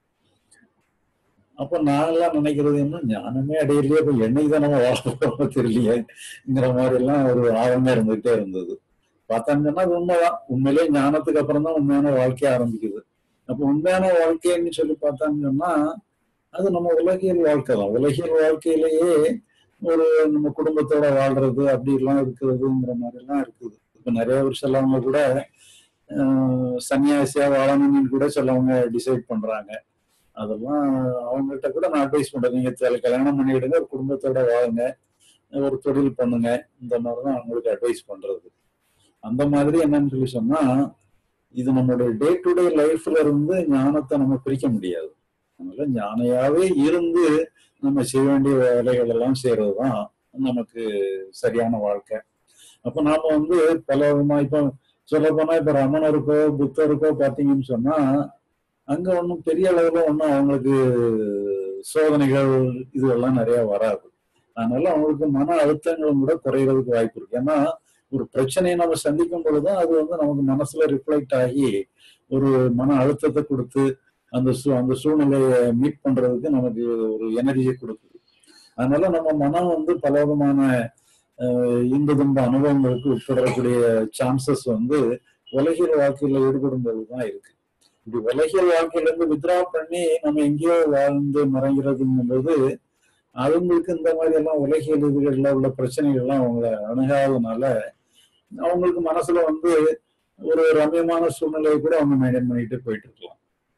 அப்ப நான்லாம் நினைக்கிறது என்ன ஞானமே அடையலையே இப்ப என்னைக்கு தான் நம்ம வாழ தெரியலையேங்கிற மாதிரி எல்லாம் ஒரு ஆழமா இருந்துகிட்டே இருந்தது பார்த்தாங்கன்னா அது உண்மைதான் உண்மையிலே ஞானத்துக்கு அப்புறம் தான் உண்மையான வாழ்க்கைய ஆரம்பிக்குது அப்ப உண்மையான வாழ்க்கைன்னு சொல்லி பார்த்தான்னு சொன்னா அது நம்ம உலகியல் வாழ்க்கை தான் உலகியல் வாழ்க்கையிலேயே ஒரு நம்ம குடும்பத்தோட வாழ்றது அப்படி எல்லாம் இருக்கிறதுங்கிற மாதிரி எல்லாம் இருக்குது இப்ப நிறைய பேர் சிலவங்க கூட சன்னியாசியா வாழணும்னு கூட சிலவங்க டிசைட் பண்றாங்க அதெல்லாம் அவங்ககிட்ட கூட நான் அட்வைஸ் பண்றேன் நீங்க கல்யாணம் பண்ணிடுங்க ஒரு குடும்பத்தோட வாழுங்க ஒரு தொழில் பண்ணுங்க இந்த மாதிரிதான் அவங்களுக்கு அட்வைஸ் பண்றது அந்த மாதிரி என்னன்னு சொல்லி சொன்னா இது நம்மளுடைய டே டு டே லைஃப்ல இருந்து ஞானத்தை நம்ம பிரிக்க முடியாது அதனால ஞானையாவே இருந்து நம்ம செய்ய வேண்டிய வேலைகள் எல்லாம் செய்யறதுதான் நமக்கு சரியான வாழ்க்கை அப்ப நாம வந்து பல விதமா இப்ப சொல்ல போனா இப்ப ரமணருக்கோ புத்தருக்கோ பாத்தீங்கன்னு சொன்னா அங்க ஒன்றும் பெரிய அளவுல ஒன்றும் அவங்களுக்கு சோதனைகள் இதுவெல்லாம் நிறைய வராது அதனால அவங்களுக்கு மன அழுத்தங்களும் கூட குறைகிறதுக்கு வாய்ப்பு இருக்கு ஏன்னா ஒரு பிரச்சனையை நம்ம சந்திக்கும் பொழுதுதான் அது வந்து நமக்கு மனசுல ரிஃப்ளெக்ட் ஆகி ஒரு மன அழுத்தத்தை கொடுத்து அந்த சூ அந்த சூழ்நிலையை மீட் பண்றதுக்கு நமக்கு ஒரு எனர்ஜியை கொடுக்குது அதனால நம்ம மனம் வந்து பல விதமான அஹ் இன்ப துன்ப அனுபவங்களுக்கு உட்படக்கூடிய சான்சஸ் வந்து உலகியல் வாழ்க்கையில ஈடுபடும் போதுதான் இருக்கு இப்படி உலகியல் வாழ்க்கையில இருந்து வித்ரா பண்ணி நம்ம எங்கேயோ வாழ்ந்து மறைகிறதுங்கும்போது அவங்களுக்கு இந்த மாதிரி எல்லாம் உலகியல் இதுகள்ல உள்ள பிரச்சனைகள் எல்லாம் அவங்க அணுகாததுனால அவங்களுக்கு மனசுல வந்து ஒரு ரம்யமான சூழ்நிலையை கூட அவங்க மெயின்டைன் பண்ணிட்டு போயிட்டு இருக்கலாம்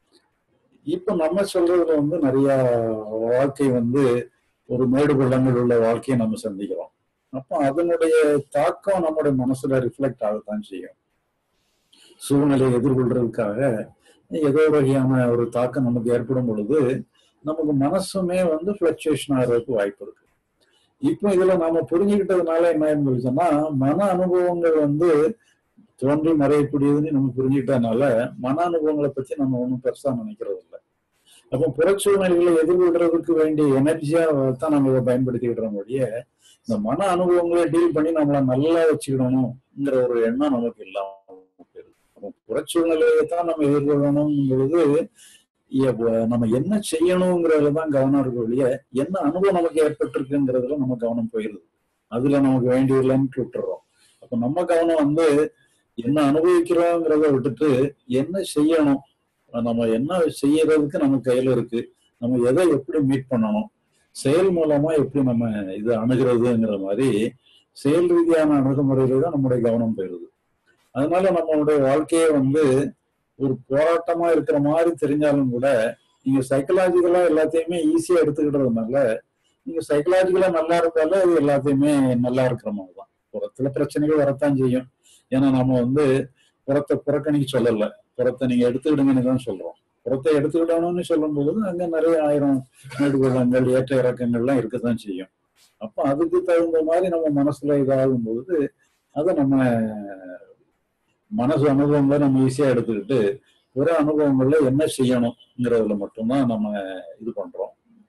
இப்ப நம்ம சொல்றதுல வந்து நிறைய வாழ்க்கை வந்து ஒரு மேடு பள்ளங்கள் உள்ள வாழ்க்கையை நம்ம சந்திக்கிறோம் அப்போ அதனுடைய தாக்கம் நம்முடைய மனசுல ரிஃப்ளெக்ட் ஆகத்தான் செய்யும் சூழ்நிலையை எதிர்கொள்றதுக்காக ஏதோ ஒரு வகையான ஒரு தாக்கம் நமக்கு ஏற்படும் பொழுது நமக்கு மனசுமே வந்து ஃபிளக்சுவேஷன் ஆகிறதுக்கு வாய்ப்பு இருக்கு இப்போ இதுல நாம புரிஞ்சுக்கிட்டதுனால என்ன இருந்துச்சுன்னா மன அனுபவங்கள் வந்து தோன்றி மறையக்கூடியதுன்னு நம்ம புரிஞ்சுக்கிட்டதுனால மன அனுபவங்களை பத்தி நம்ம ஒன்றும் பெருசா நினைக்கிறது இல்லை அப்போ புறச்சூழ்நிலைகளை எதிர்கொள்றதுக்கு வேண்டிய எனர்ஜியா தான் நம்ம இதை பயன்படுத்திக்கிட்டோம் ஒழிய இந்த மன அனுபவங்களை டீல் பண்ணி நம்மள நல்லா வச்சுக்கிடணுங்கிற ஒரு எண்ணம் நமக்கு இல்லாம போயிடுது அப்போ புறச்சூழ்நிலையை தான் நம்ம எதிர்கொள்ளணும் பொழுது எவ்வ- நம்ம என்ன செய்யணுங்கிறதுல தான் கவனம் இருக்கு ஒழிய என்ன அனுபவம் நமக்கு ஏற்பட்டிருக்குங்கிறதுல நம்ம கவனம் போயிருது அதுல நமக்கு வேண்டியதில்லைன்னு விட்டுறோம் அப்ப நம்ம கவனம் வந்து என்ன அனுபவிக்கிறோங்கிறத விட்டுட்டு என்ன செய்யணும் நம்ம என்ன செய்யறதுக்கு நம்ம கையில இருக்கு நம்ம எதை எப்படி மீட் பண்ணணும் செயல் மூலமா எப்படி நம்ம இது அணுகிறதுங்கிற மாதிரி செயல் ரீதியான அணுகுமுறையில தான் நம்முடைய கவனம் போயிருது அதனால நம்மளுடைய வாழ்க்கையே வந்து ஒரு போராட்டமா இருக்கிற மாதிரி தெரிஞ்சாலும் கூட நீங்க சைக்கலாஜிக்கலா எல்லாத்தையுமே ஈஸியா எடுத்துக்கிட்டதுனால நீங்க சைக்கலாஜிக்கலா நல்லா இருந்தாலே அது எல்லாத்தையுமே நல்லா இருக்கிற மாதிரி தான் புறத்துல பிரச்சனைகள் வரத்தான் செய்யும் ஏன்னா நம்ம வந்து புறத்தை புறக்கணிக்க சொல்லல புறத்தை நீங்க எடுத்துக்கிடுங்கன்னு தான் சொல்றோம் புறத்தை எடுத்துக்கிடணும்னு சொல்லும் பொழுது அங்க நிறைய ஆயிரம் நடுகுள்ளங்கள் ஏற்ற இறக்கங்கள்லாம் இருக்கத்தான் செய்யும் அப்ப அதுக்கு தகுந்த மாதிரி நம்ம மனசுல இதாகும் பொழுது அதை நம்ம மனசு அனுபவங்களை நம்ம ஈஸியா எடுத்துக்கிட்டு புற அனுபவங்கள்ல என்ன செய்யணுங்கிறதுல மட்டும்தான் நம்ம இது பண்றோம்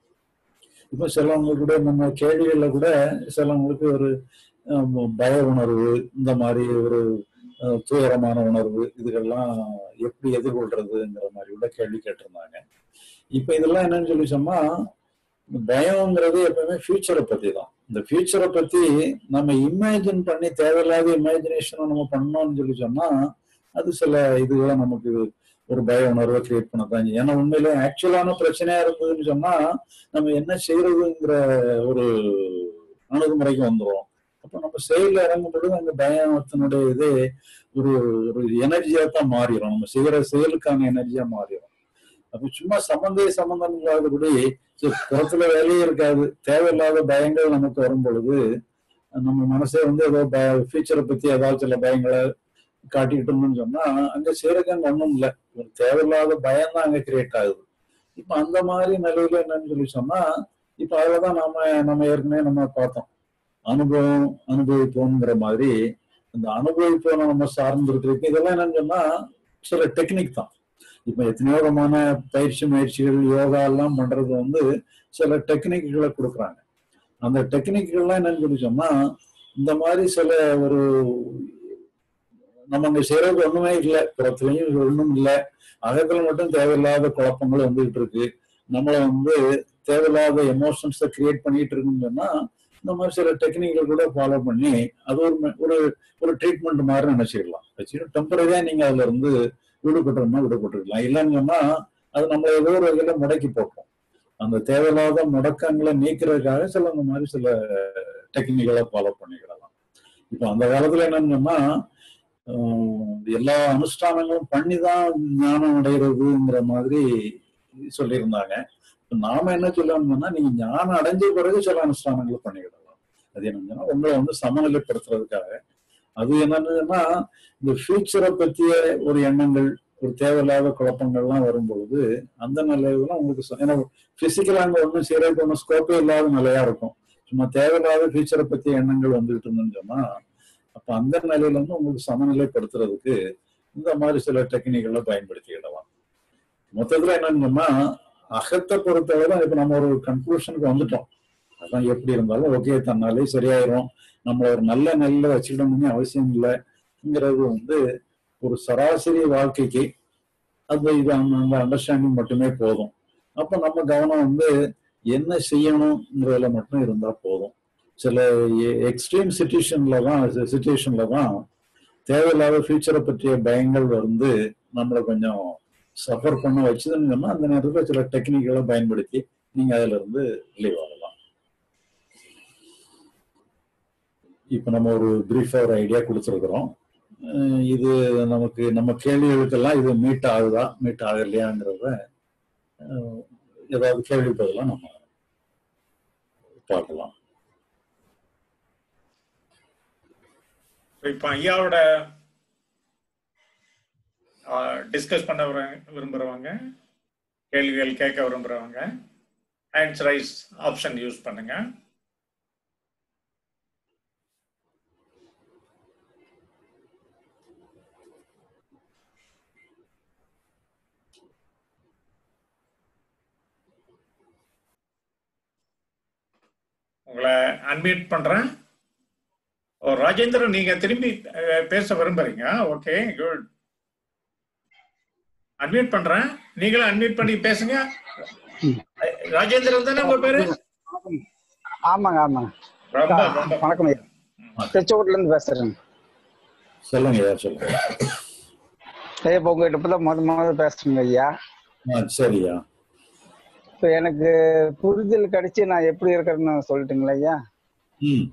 இப்ப சிலவங்க கூட நம்ம கேள்விகள்ல கூட சிலவங்களுக்கு ஒரு அஹ், பய உணர்வு இந்த மாதிரி ஒரு அஹ், துயரமான உணர்வு இதுகெல்லாம் எப்படி எதிர்கொள்றதுங்கிற மாதிரி கூட கேள்வி கேட்டிருந்தாங்க இப்ப இதெல்லாம் என்னன்னு சொல்லி சொன்னா இந்த பயம்ங்கிறது எப்பவுமே ஃபியூச்சரை பத்தி தான் இந்த ஃபியூச்சரை பத்தி நம்ம இமேஜின் பண்ணி தேவையில்லாத இமேஜினேஷனை நம்ம பண்ணோம்னு சொல்லி சொன்னா அது சில இதுகளை நமக்கு ஒரு பய உணர்வை கிரியேட் பண்ணத்தான் செய்யும். ஏன்னா உண்மையில ஆக்சுவலான பிரச்சனையா இருந்ததுன்னு சொன்னா நம்ம என்ன செய்யறதுங்கிற ஒரு அணுகுமுறைக்கு வந்துரும் அப்ப நம்ம செயல்ல இறங்கும் பொழுது அந்த பயத்தினுடைய இது ஒரு ஒரு எனர்ஜியா தான் மாறிடும் நம்ம செய்யற செயலுக்கான எனர்ஜியா மாறிடும் அப்ப சும்மா சம்பந்தே சம்பந்தம் இல்லாதபடி சரி, புறத்துல வேலையே இருக்காது தேவையில்லாத பயங்கள் நமக்கு வரும் பொழுது நம்ம மனசே வந்து ஏதோ ஃபியூச்சரை பத்தி ஏதாவது சில பயங்களை காட்டிக்கிட்டோம்னு சொன்னா அங்க செய்யறதுக்கு அங்க ஒண்ணும் இல்லை ஒரு தேவையில்லாத பயம் தான் அங்க கிரியேட் ஆகுது இப்ப அந்த மாதிரி நிலையில என்னன்னு சொல்லி சொன்னா இப்ப அதுலதான் நாம நம்ம ஏற்கனவே நம்ம பார்த்தோம் அனுபவம் அனுபவிப்போம்ங்கிற மாதிரி இந்த அனுபவிப்போம் நம்ம சார்ந்து இருக்கு இதெல்லாம் என்னன்னு சொன்னா சில டெக்னிக் தான் இப்ப எத்தனையோ விதமான பயிற்சி முயற்சிகள் யோகா எல்லாம் பண்றது வந்து சில டெக்னிக்குகளை கொடுக்குறாங்க அந்த டெக்னிக்குகள்லாம் என்னன்னு சொல்லி சொன்னா இந்த மாதிரி சில ஒரு நம்ம அங்க செய்யறது ஒண்ணுமே இல்லை புறத்துலயும் ஒண்ணும் இல்லை அகத்துல மட்டும் தேவையில்லாத குழப்பங்கள் வந்துகிட்டு இருக்கு நம்மள வந்து தேவையில்லாத எமோஷன்ஸை கிரியேட் பண்ணிட்டு இருக்குன்னு சொன்னா இந்த மாதிரி சில டெக்னிக்கல் கூட ஃபாலோ பண்ணி அது ஒரு ம- ஒரு ஒரு ட்ரீட்மெண்ட் மாதிரி நினைச்சிடலாம் வச்சுட்டு டெம்பரரியா நீங்க அதுல இருந்து விடுபட்டுறோம்னா விடுபட்டுருக்கலாம் இல்லைன்னு சொன்னா அது நம்மள ஏதோ ஒரு வகையில முடக்கி போட்டோம் அந்த தேவையில்லாத முடக்கங்களை நீக்கிறதுக்காக சில இந்த மாதிரி சில டெக்னிக்கலை ஃபாலோ பண்ணிக்கிடலாம் இப்போ அந்த காலத்துல என்னன்னா ஆஹ் எல்லா அனுஷ்டானங்களும் பண்ணி தான் ஞானம் அடைகிறதுங்கிற மாதிரி சொல்லியிருந்தாங்க இப்ப நாம என்ன சொல்லணும்னா நீங்க ஞானம் அடைஞ்ச பிறகு சில அனுஷ்டானங்களை பண்ணிக்கிடலாம் அது என்னன்னா உங்களை வந்து சமநிலைப்படுத்துறதுக்காக அது என்னன்னா இந்த ஃபியூச்சரை பத்திய ஒரு எண்ணங்கள் ஒரு தேவையில்லாத குழப்பங்கள்லாம் வரும்பொழுது அந்த நிலையெல்லாம் உங்களுக்கு ச- ஏன்னா பிசிக்கலா அங்க ஒன்றும் செய்யறதுக்கு ஒன்றும் ஸ்கோப்பே இல்லாத நிலையா இருக்கும் சும்மா தேவையில்லாத ஃபியூச்சரை பத்திய எண்ணங்கள் வந்துகிட்டு இருந்துன்னு சொன்னா அப்ப அந்த நிலையில வந்து உங்களுக்கு சமநிலைப்படுத்துறதுக்கு இந்த மாதிரி சில டெக்னிக்கலை பயன்படுத்திக்கிடலாம் மொத்தத்துல என்னன்னா அகத்தை பொறுத்தவரை இப்ப நம்ம ஒரு கன்க்ளூஷனுக்கு வந்துட்டோம் அதான் எப்படி இருந்தாலும் ஓகே தன்னாலே சரியாயிரும் நம்மள ஒரு நல்ல நிலையில வச்சுக்கணும்னு அவசியம் இல்லைங்கிறது வந்து ஒரு சராசரி வாழ்க்கைக்கு அது இது அந்த அண்டர்ஸ்டாண்டிங் மட்டுமே போதும் அப்ப நம்ம கவனம் வந்து என்ன செய்யணுங்கிறதுல மட்டும் இருந்தா போதும் சில எக்ஸ்ட்ரீம் சுச்சுவேஷன்ல தான் சுச்சுவேஷன்ல தான் தேவையில்லாத ஃபியூச்சரை பற்றிய பயங்கள் வந்து நம்மளை கொஞ்சம் சஃபர் பண்ண வச்சுதுன்னு சொன்னா அந்த நேரத்தில் சில டெக்னிக்களை பயன்படுத்தி நீங்க அதுல இருந்து ரிலீவ் ஆகலாம் இப்போ நம்ம ஒரு பிரீஃபா ஒரு ஐடியா கொடுத்துருக்குறோம் அஹ் இது நமக்கு நம்ம கேள்விகளுக்கெல்லாம் இது மீட் ஆகுதா மீட் ஆகலையாங்கிறத அஹ் ஏதாவது கேள்வி பதிலாக நம்ம பார்க்கலாம் இப்போ ஐயாவோட டிஸ்கஸ் பண்ண விரு- விரும்புறவங்க கேள்விகள் கேட்க விரும்புறவங்க ஹேண்ட்ஸ் ரைஸ் ஆப்ஷன் யூஸ் பண்ணுங்க உங்களை அன்மியூட் பண்றேன் ஓ ராஜேந்திரன் நீங்க திரும்பி அஹ், பேச விரும்புறீங்க ஓகே குட் அன்மியூட் பண்றேன் நீங்களும் அன்மியூட் பண்ணி பேசுங்க அஹ், ராஜேந்திரன் தானே உங்க பேரு ஆமாங்க ஆமாங்க ரொம்ப ரொம்ப வணக்கம் ஐயா திருச்செங்கோட்டுல இருந்து பேசுறேன் சொல்லுங்க ஐயா சொல்லுங்க ஐயா இப்போ உங்ககிட்ட இப்பதான் முத முத பேசுறேங்க ஐயா ஆ சரியா இப்போ எனக்கு புரிதல் கிடைச்சு நான் எப்படி இருக்கிறேன்னு சொல்லட்டுங்களா ஐயா ம்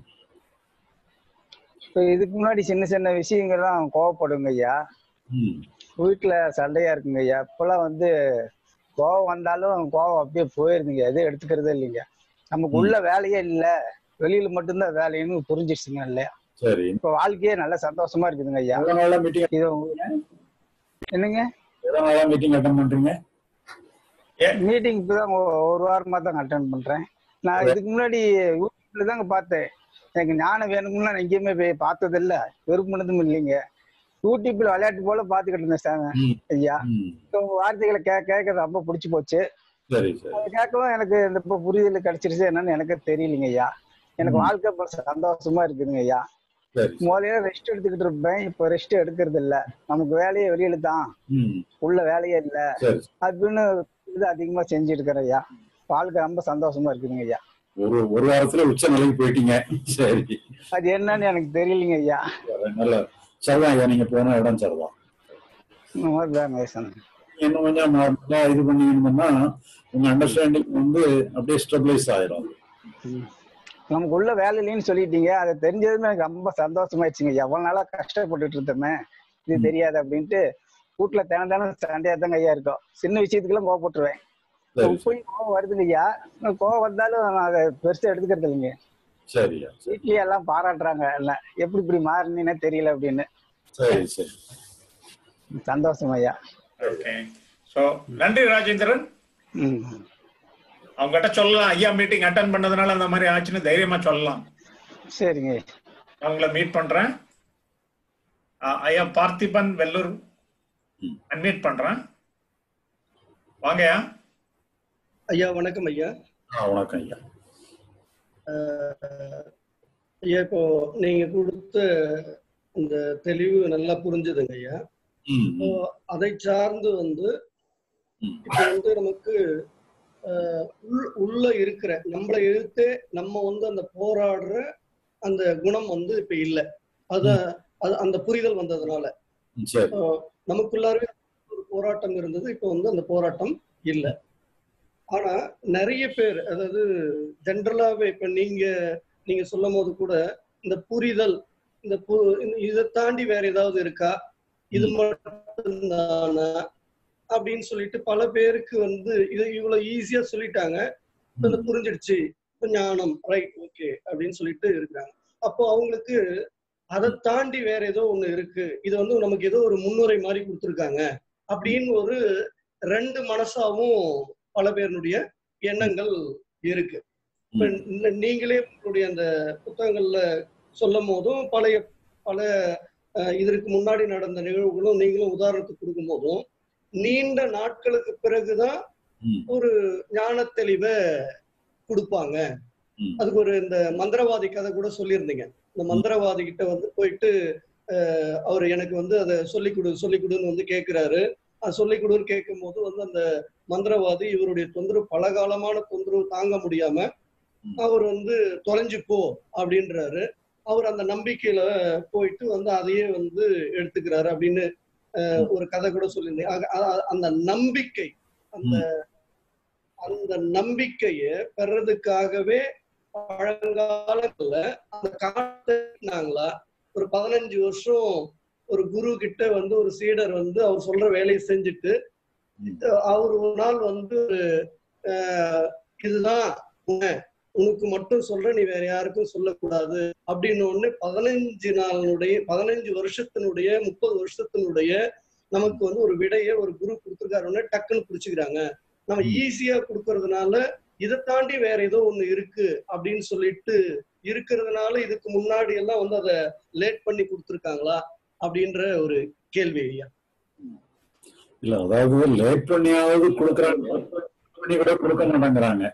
இப்போ இதுக்கு முன்னாடி சின்ன சின்ன விஷயங்கள்லாம் கோவப்படுங்க ஐயா ம் வீட்டுல சண்டையா இருக்குங்க ஐயா இப்பெல்லாம் வந்து கோவம் வந்தாலும் கோவம் அப்படியே போயிருதுங்க எதுவும் எடுத்துக்கிறதே இல்லைங்க நமக்கு உள்ள வேலையே இல்ல வெளியில மட்டும்தான் வேலைன்னு புரிஞ்சிடுச்சுங்க இல்லையா சரி இப்ப வாழ்க்கையே நல்ல சந்தோஷமா இருக்குதுங்க ஐயா எவ்வளவு நாளா மீட்டிங் இது உங்க- என்னங்க எவ்வளவு நாளா மீட்டிங் அட்டன் பண்றீங்க மீட்டிங் இப்பதான் ஒ- ஒரு வாரமா தான் அட்டன் பண்றேன் நான் இதுக்கு முன்னாடி யூடியூப்ல தாங்க பார்த்தேன் எனக்கு ஞானம் வேணும்னா நான் எங்கேயுமே போய் பார்த்தது இல்ல விரும்பினதும் இல்லைங்க யூடியூப்ல விளையாட்டு போல பாத்துக்கிட்டு இருந்தேன் சாமி ம், ஐயா ம். இப்ப உங்க வார்த்தைகளை கே கேட்க ரொம்ப பிடிச்சி போச்சு சரி சரி அதை கேட்கவும் எனக்கு இந்த இப்ப புரிதல் கிடைச்சிருச்சு என்னன்னு எனக்கு தெரியலைங்க ஐயா எனக்கு ம். வாழ்க்கை இப்ப சந்தோஷமா இருக்குதுங்க ஐயா சரி முதல்ல ரெஸ்ட் எடுத்துக்கிட்டு இருப்பேன் இப்ப ரெஸ்ட் எடுக்கிறது இல்ல நமக்கு வேலையே வெளியில தான் ம் உள்ள வேலையே இல்ல சரி அப்படின்னு இது அதிகமா செஞ்சுட்டு இருக்கிறேன் ஐயா வாழ்க்கை ரொம்ப சந்தோஷமா இருக்குதுங்க ஐயா ஒரு ஒரு வாரத்துல உச்ச நிலைக்கு போயிட்டீங்க சரி அது என்னன்னு எனக்கு தெரியலைங்க ஐயா நல்ல சரிதான் ஐயா நீங்க போன இடம் சரிதான் இந்த மாதிரி தாங்க ஐயா சொன்னேன். இன்னும் கொஞ்சம் நார்மலா இது பண்ணீங்கன்னா உங்க அண்டர்ஸ்டாண்டிங் வந்து அப்படியே ஸ்டெபிளைஸ் ஆயிரும் ம். நமக்கு உள்ள வேலை இல்லைன்னு சொல்லிட்டீங்க அதை தெரிஞ்சதுமே எனக்கு ரொம்ப சந்தோஷமாயிடுச்சுங்க எவ்வளவு நாளா கஷ்டப்பட்டுட்டு இருந்தோமே இது தெரியாது அப்படின்ட்டு வீட்டுல தினம் தினம் சண்டையா தாங்க ஐயா இருக்கும் சின்ன விஷயத்துக்கெல்லாம் கோவப்பட்டுருவேன் சரி போய் கோவம் வருதுங்க ஐயா நான் கோவம் வந்தாலும் நான் அதை பெருசா எடுத்துக்கிறது இல்லைங்க சரியா வீட்லயே எல்லாம் பாராட்டுறாங்க எல்லாம் எப்படி இப்படி மாறினே தெரியல அப்படின்னு சரி சரி சந்தோஷம் ஐயா ஓகே ஸோ நன்றி ராஜேந்திரன் ம் அவங்ககிட்ட சொல்லலாம் ஐயா மீட்டிங் அட்டன் பண்ணதுனால அந்த மாதிரி ஆச்சுன்னு தைரியமா சொல்லலாம் சரிங்க நான் உங்களை மீட் பண்றேன் அஹ், ஐயா பார்த்திபன் வெள்ளூர் அன்மீட் பண்றேன் வாங்கய்யா ஐயா வணக்கம் ஐயா ஆ வணக்கம் ஐயா அஹ், ஐயா இப்போ நீங்க கொடுத்த இந்த தெளிவு நல்லா புரிஞ்சுதுங்க ஐயா ம் இப்போ அதை சார்ந்து வந்து ம். இப்போ வந்து நமக்கு அஹ், உள்- உள்ள இருக்கிற நம்மளை எழுத்தே நம்ம வந்து அந்த போராடுற அந்த குணம் வந்து இப்ப இல்ல அதான் அது அந்த புரிதல் வந்ததுனால ம், சரி அஹ், நமக்குள்ளாரவே ஒரு போராட்டம் இருந்தது இப்போ வந்து அந்த போராட்டம் இல்ல ஆனா நிறைய பேர் அதாவது ஜென்ரலாவே இப்ப நீங்க நீங்க சொல்லும் போது கூட இந்த புரிதல் இந்த பு- இந்த- இதை தாண்டி வேற ஏதாவது இருக்கா இது மட்டும்தானா அப்படின்னு சொல்லிட்டு பல பேருக்கு வந்து இது இவ்வளவு ஈஸியா சொல்லிட்டாங்க இப்ப இந்த புரிஞ்சிடுச்சு இப்ப ஞானம் ரைட் ஓகே அப்படின்னு சொல்லிட்டு இருக்காங்க அப்போ அவங்களுக்கு அதை தாண்டி வேற ஏதோ ஒண்ணு இருக்கு இது வந்து நமக்கு ஏதோ ஒரு முன்னுரை மாதிரி கொடுத்துருக்காங்க அப்படின்னு ஒரு ரெண்டு மனசாவும் பல பேருடைய எண்ணங்கள் இருக்கு இப்ப ந- நீங்களே உங்களுடைய அந்த புத்தகங்கள்ல சொல்லும் போதும் பழைய பல அஹ், இதற்கு முன்னாடி நடந்த நிகழ்வுகளும் நீங்களும் உதாரணத்துக்கு கொடுக்கும் போதும் நீண்ட நாட்களுக்கு பிறகுதான் ம் ஒரு ஞான தெளிவை கொடுப்பாங்க ம் அதுக்கு ஒரு இந்த மந்திரவாதி கதை கூட சொல்லியிருந்தீங்க இந்த மந்திரவாதி கிட்ட வந்து போயிட்டு அஹ், அவர் எனக்கு வந்து அதை சொல்லி கொடு சொல்லி கொடுன்னு வந்து கேட்கிறாரு அது சொல்லி கொடுன்னு கேட்கும் போது வந்து அந்த மந்திரவாதி இவருடைய தொந்தரவு பல காலமான தொந்தரவு தாங்க முடியாம அவர் வந்து தொலைஞ்சு போ அப்படின்றாரு அவர் அந்த நம்பிக்கையில போயிட்டு வந்து அதையே வந்து எடுத்துக்கிறாரு அப்படின்னு அஹ், ஒரு கதை கூட சொல்லியிருந்தேன் ஆக- அ- அந்த நம்பிக்கை அந்த அந்த நம்பிக்கைய பெறதுக்காகவே பழங்காலங்கள்ல அந்த காட்டாங்களா ஒரு பதினஞ்சு வருஷம் ஒரு குரு கிட்ட வந்து ஒரு சீடர் வந்து அவர் சொல்ற வேலையை செஞ்சுட்டு அஹ் அவர் ஒரு நாள் வந்து ஒரு அஹ், இதுதான் உண்மை. உனக்கு மட்டும் சொல்றேன் நீ வேற யாருக்கும் சொல்லக்கூடாது அப்படின்னு ஒண்ணு பதினஞ்சு நாளுடைய பதினஞ்சு வருஷத்தினுடைய முப்பது வருஷத்தினுடைய நமக்கு வந்து ஒரு விடைய ஒரு குரு கொடுத்துருக்காருன்னு டக்குன்னு புடிச்சுக்கிறாங்க நம்ம ஈஸியா கொடுக்கறதுனால இதை தாண்டி வேற ஏதோ ஒண்ணு இருக்கு அப்படின்னு சொல்லிட்டு இருக்கிறதுனால இதுக்கு முன்னாடி எல்லாம் வந்து அதை லேட் பண்ணி கொடுத்துருக்காங்களா அப்படின்ற ஒரு கேள்வி ஐயா இல்ல அதாவது லேட் பண்ணியாவது கொடுக்குறாங்க பண்ணி கூட கொடுக்க மாட்டேங்கிறாங்க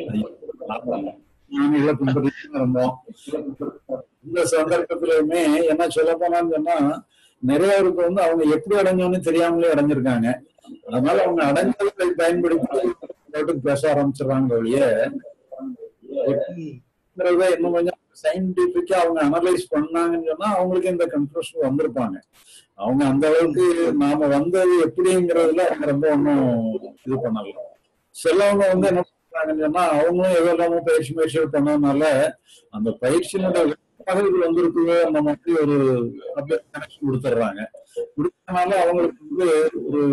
ஞானிகளை பின்பற்றிட்டு இருந்தோம் இந்த சந்தர்ப்பத்திலுமே என்ன சொல்ல போனான்னு சொன்னா நிறைய பேருக்கு வந்து அவங்க எப்படி அடைஞ்சோன்னு தெரியாமலே அடைஞ்சிருக்காங்க அதனால அவங்க அடைஞ்சதை பயன்படுத்தி பேச ஆரம்பிச்சிடுறாங்க ஒழிய எப்படிங்கிறத இன்னும் கொஞ்சம் சயின்டிபிக்கா அவங்க அனலைஸ் பண்ணாங்கன்னு சொன்னா அவங்களுக்கு இந்த கன்ஃபியூஷன் வந்திருப்பாங்க அவங்க அந்த அளவுக்கு நாம வந்தது எப்படிங்கிறதுல அவங்க ரொம்ப ஒன்றும் இது பண்ணல சிலவங்க வந்து என்ன பண்றாங்கன்னு சொன்னா அவங்களும் ஏதோ இல்லாம பயிற்சி முயற்சி பண்ணதுனால அந்த பயிற்சியினுடைய தகவல்கள் வந்திருக்குவே அந்த மாதிரி ஒரு கனெக்ஷன் கொடுத்துட்றாங்க கொடுத்தனால அவங்களுக்கு வந்து ஒரு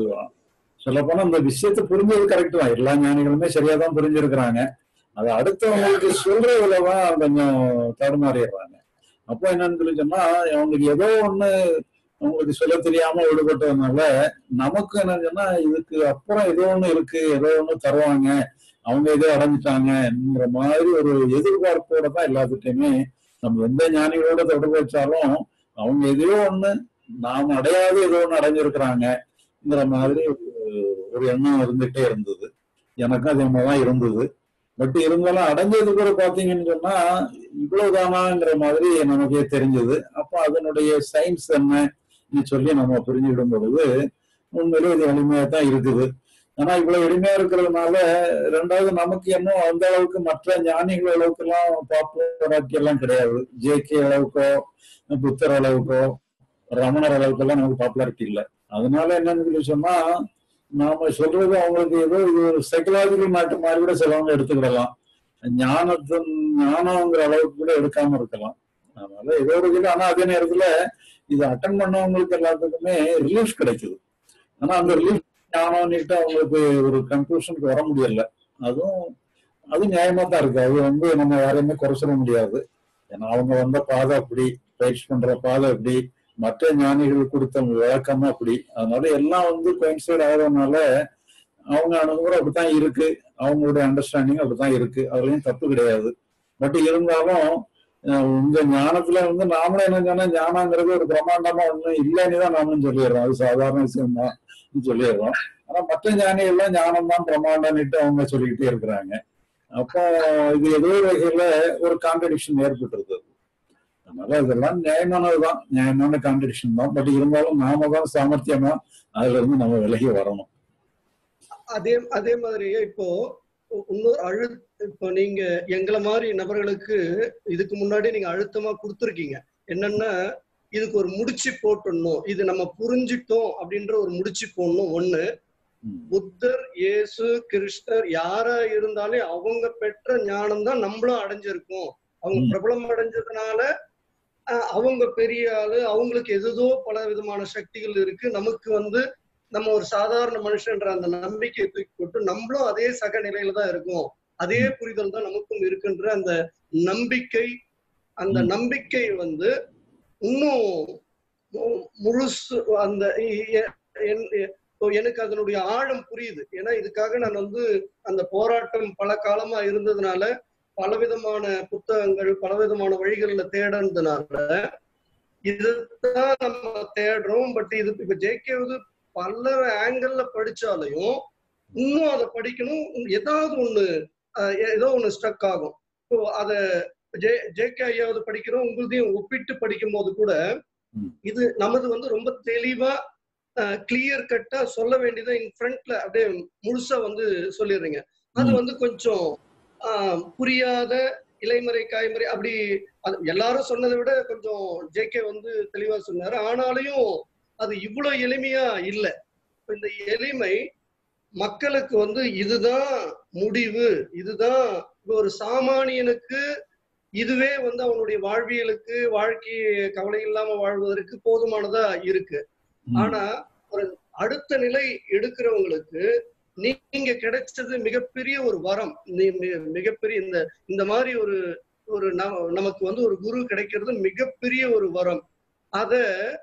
சொல்ல போனா அந்த விஷயத்தை புரிஞ்சது கரெக்ட் தான் எல்லா ஞானிகளுமே சரியா தான் புரிஞ்சிருக்கிறாங்க அது அடுத்தவங்களுக்கு சொல்றதுலதான் கொஞ்சம் தடுமாறிடுறாங்க அப்போ என்னன்னு சொல்லி சொன்னா அவங்களுக்கு ஏதோ ஒண்ணு அவங்களுக்கு சொல்ல தெரியாம விடுபட்டதுனால நமக்கு என்னன்னு சொன்னா இதுக்கு அப்புறம் ஏதோ ஒண்ணு இருக்கு ஏதோ ஒண்ணு தருவாங்க அவங்க ஏதோ அடைஞ்சிட்டாங்கன்ற மாதிரி ஒரு எதிர்பார்ப்போட தான் எல்லாத்துட்டையுமே நம்ம எந்த ஞானிகளோட தொடர்பு வச்சாலும் அவங்க எதையோ ஒண்ணு நாம் அடையாத ஏதோ ஒண்ணு அடைஞ்சிருக்கிறாங்கங்கிற மாதிரி ஒரு- ஒரு எண்ணம் இருந்துட்டே இருந்தது எனக்கும் அதே மாதிரிதான் இருந்தது பட் இருந்தாலும் அடைஞ்சது கூட பாத்தீங்கன்னு சொன்னா இவ்வளவுதானாங்கிற மாதிரி நமக்கே தெரிஞ்சது அப்ப அதனுடைய சயின்ஸ் என்ன சொல்லி நம்ம புரிஞ்சுக்கிடும் பொழுது உண்மையிலே இது எளிமையா தான் இருக்குது ஆனா இவ்வளவு எளிமையா இருக்கிறதுனால ரெண்டாவது நமக்கு இன்னும் அந்த அளவுக்கு மற்ற ஞானிகள் அளவுக்கு எல்லாம் பாப்புலாரிட்டி எல்லாம் கிடையாது ஜே கே அளவுக்கோ புத்தர் அளவுக்கோ ரமணர் அளவுக்கு எல்லாம் நமக்கு பாப்புலாரிட்டி இல்லை அதனால என்னன்னு சொல்லி சொன்னா நாம சொல்றது அவங்களுக்கு ஏதோ இது ஒரு சைக்கலாஜிக்கல் மேட்டர் மாதிரி கூட சிலவங்க எடுத்துக்கிடலாம் ஞானத்தின் ஞானங்கிற அளவுக்கு கூட எடுக்காம இருக்கலாம் அதனால ஏதோ ஒரு இது ஆனா அதே நேரத்துல இது அட்டன் பண்ணவங்களுக்கு எல்லாத்துக்குமே ரிலீஃப் கிடைக்குது ஆனா அந்த ரிலீஃப் ஞானம்னுட்டு அவங்களுக்கு ஒரு கன்க்ளூஷனுக்கு வர முடியல அதுவும் அது நியாயமா தான் இருக்கு அது வந்து நம்ம யாரையுமே குறை சொல்ல முடியாது ஏன்னா அவங்க வந்த பாதை அப்படி பயிற்சி பண்ற பாதை அப்படி மற்ற ஞானிகள் கொடுத்த விளக்கம் அப்படி அதனால எல்லாம் வந்து கோயின்சைட் ஆகிறதுனால அவங்க அணுகுமுறை அப்படித்தான் இருக்கு அவங்களுடைய அண்டர்ஸ்டாண்டிங் அப்படித்தான் இருக்கு அதுலயும் தப்பு கிடையாது பட் இருந்தாலும் அஹ் உங்க ஞானத்துல வந்து நாமளே என்ன சொன்னா ஞானங்கிறது ஒரு பிரம்மாண்டமா ஒண்ணு இல்லைன்னு தான் நாமளும் சொல்லிடுறோம் அது சாதாரண விஷயம் தான் சொல்லிடுறோம் ஆனா மற்ற ஞானிகள்லாம் ஞானம் தான் பிரம்மாண்டம்னுட்டு அவங்க சொல்லிக்கிட்டே இருக்கிறாங்க அப்போ இது ஏதோ ஒரு வகையில ஒரு கான்ட்ரடிக்ஷன் ஏற்பட்டுருது அதனால இதெல்லாம் நியாயமானதுதான் நியாயமான கான்ட்ரடிக்ஷன் தான் பட் இருந்தாலும் நாம தான் சாமர்த்தியமா அதுல இருந்து நம்ம விலகி வரணும் அதே அதே மாதிரியே இப்போ இன்னொரு அழு இப்போ நீங்க எங்களை மாதிரி நபர்களுக்கு இதுக்கு முன்னாடி நீங்க அழுத்தமா கொடுத்துருக்கீங்க என்னன்னா இதுக்கு ஒரு முடிச்சு போட்டுடணும் இது நம்ம புரிஞ்சிட்டோம் அப்படின்ற ஒரு முடிச்சு போடணும் ஒண்ணு புத்தர் இயேசு கிருஷ்ணர் யாரா இருந்தாலே அவங்க பெற்ற ஞானம் தான் நம்மளும் அடைஞ்சிருக்கோம் அவங்க பிரபலம் அடைஞ்சதுனால அஹ், அவங்க பெரிய ஆளு அவங்களுக்கு எதுதோ பல விதமான சக்திகள் இருக்கு நமக்கு வந்து நம்ம ஒரு சாதாரண மனுஷன்ற அந்த நம்பிக்கையை தூக்கி போட்டு நம்மளும் அதே சக நிலையில தான் இருக்கோம் அதே புரிதல் தான் நமக்கும் இருக்குன்ற அந்த நம்பிக்கை அந்த நம்பிக்கை வந்து இன்னும் மு- முழுசு அந்த இ- எ- என்- எ- இப்போ எனக்கு அதனுடைய ஆழம் புரியுது ஏன்னா இதுக்காக நான் வந்து அந்த போராட்டம் பல காலமா இருந்ததுனால பலவிதமான புத்தகங்கள் பலவிதமான வழிகள்ல தேடுறதுனால இதுதான் நம்ம தேடுறோம் பட் இது இப்ப ஜேகே வந்து பல ஆங்கிள் படிச்சாலையும் இன்னும் அதை படிக்கணும் ஏதாவது ஒண்ணு அஹ், ஏதோ ஒண்ணு ஸ்டக் ஆகும் இப்போ அத ஜே ஜேகே ஐயாவது படிக்கிறோம் உங்களுதையும் ஒப்பிட்டு படிக்கும் போது கூட இது நமது வந்து ரொம்ப தெளிவா கிளியர் கட்டா சொல்ல வேண்டியதை இன் ஃப்ரண்ட்ல அப்படியே முழுசா வந்து சொல்லிடுறீங்க அது வந்து கொஞ்சம் ஆஹ் புரியாத இலைமறை காய்மறை அப்படி அது எல்லாரும் சொன்னதை விட கொஞ்சம் ஜேகே வந்து தெளிவா சொன்னாரு ஆனாலையும் அது இவ்வளவு எளிமையா இல்லை இந்த எளிமை மக்களுக்கு வந்து இதுதான் முடிவு இதுதான் இப்ப ஒரு சாமானியனுக்கு இதுவே வந்து அவனுடைய வாழ்வியலுக்கு வாழ்க்கை கவலை இல்லாம வாழ்வதற்கு போதுமானதா இருக்கு ஆனா ஒரு அடுத்த நிலை எடுக்கிறவங்களுக்கு நீங்க கிடைச்சது மிகப்பெரிய ஒரு வரம் நீ- மி- மிகப்பெரிய இந்த இந்த மாதிரி ஒரு ஒரு ந- நமக்கு வந்து ஒரு குரு கிடைக்கிறது மிகப்பெரிய ஒரு வரம் அத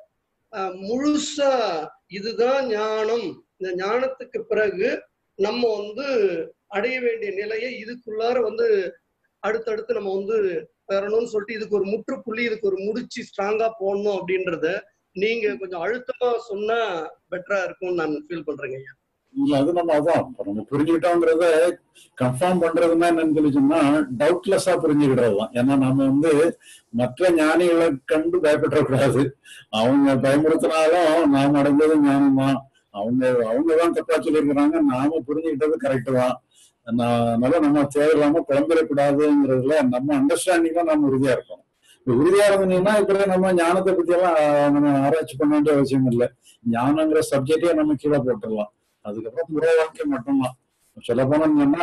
அஹ், முழுசா இதுதான் ஞானம் இந்த ஞானத்துக்கு பிறகு நம்ம வந்து அடைய வேண்டிய நிலையை இதுக்குள்ளார வந்து அடுத்தடுத்து நம்ம வந்து பெறணும்னு சொல்லிட்டு இதுக்கு ஒரு முற்றுப்புள்ளி இதுக்கு ஒரு முடிச்சு ஸ்ட்ராங்கா போடணும் அப்படின்றத நீங்க கொஞ்சம் அழுத்தமா சொன்னா பெட்டரா இருக்கும்னு நான் ஃபீல் பண்றேங்க ஐயா இல்ல அது நம்ம அதான் இப்ப நம்ம புரிஞ்சுக்கிட்டோங்கிறத கன்ஃபார்ம் பண்றதுன்னா என்னன்னு சொல்லி சொன்னா டவுட்லெஸ்ஸா புரிஞ்சுக்கிடுறது தான் ஏன்னா நம்ம வந்து மற்ற ஞானிகளை கண்டு பயப்படக்கூடாது அவங்க பயமுறுத்தினாலும் நாம் அடைஞ்சது ஞானம் தான் அவங்க அவங்க தான் தப்பா சொல்லியிருக்கிறாங்க நாம புரிஞ்சுக்கிட்டது கரெக்ட் தான் நான் அதனால நம்ம தேவையில்லாம குழம்பிடக்கூடாதுங்கிறதுல நம்ம அண்டர்ஸ்டாண்டிங்ல நம்ம உறுதியா இருக்கணும் இப்ப உறுதியா இருந்தீங்கன்னா இப்ப நம்ம ஞானத்தை பத்தி எல்லாம் ஆஹ், நம்ம ஆராய்ச்சி பண்ண வேண்டிய அவசியம் இல்லை ஞானங்கிற சப்ஜெக்டே நம்ம கீழே போட்டுடலாம் அதுக்கப்புறம் புற வாழ்க்கை மட்டும்தான் சொல்ல போனோம்னா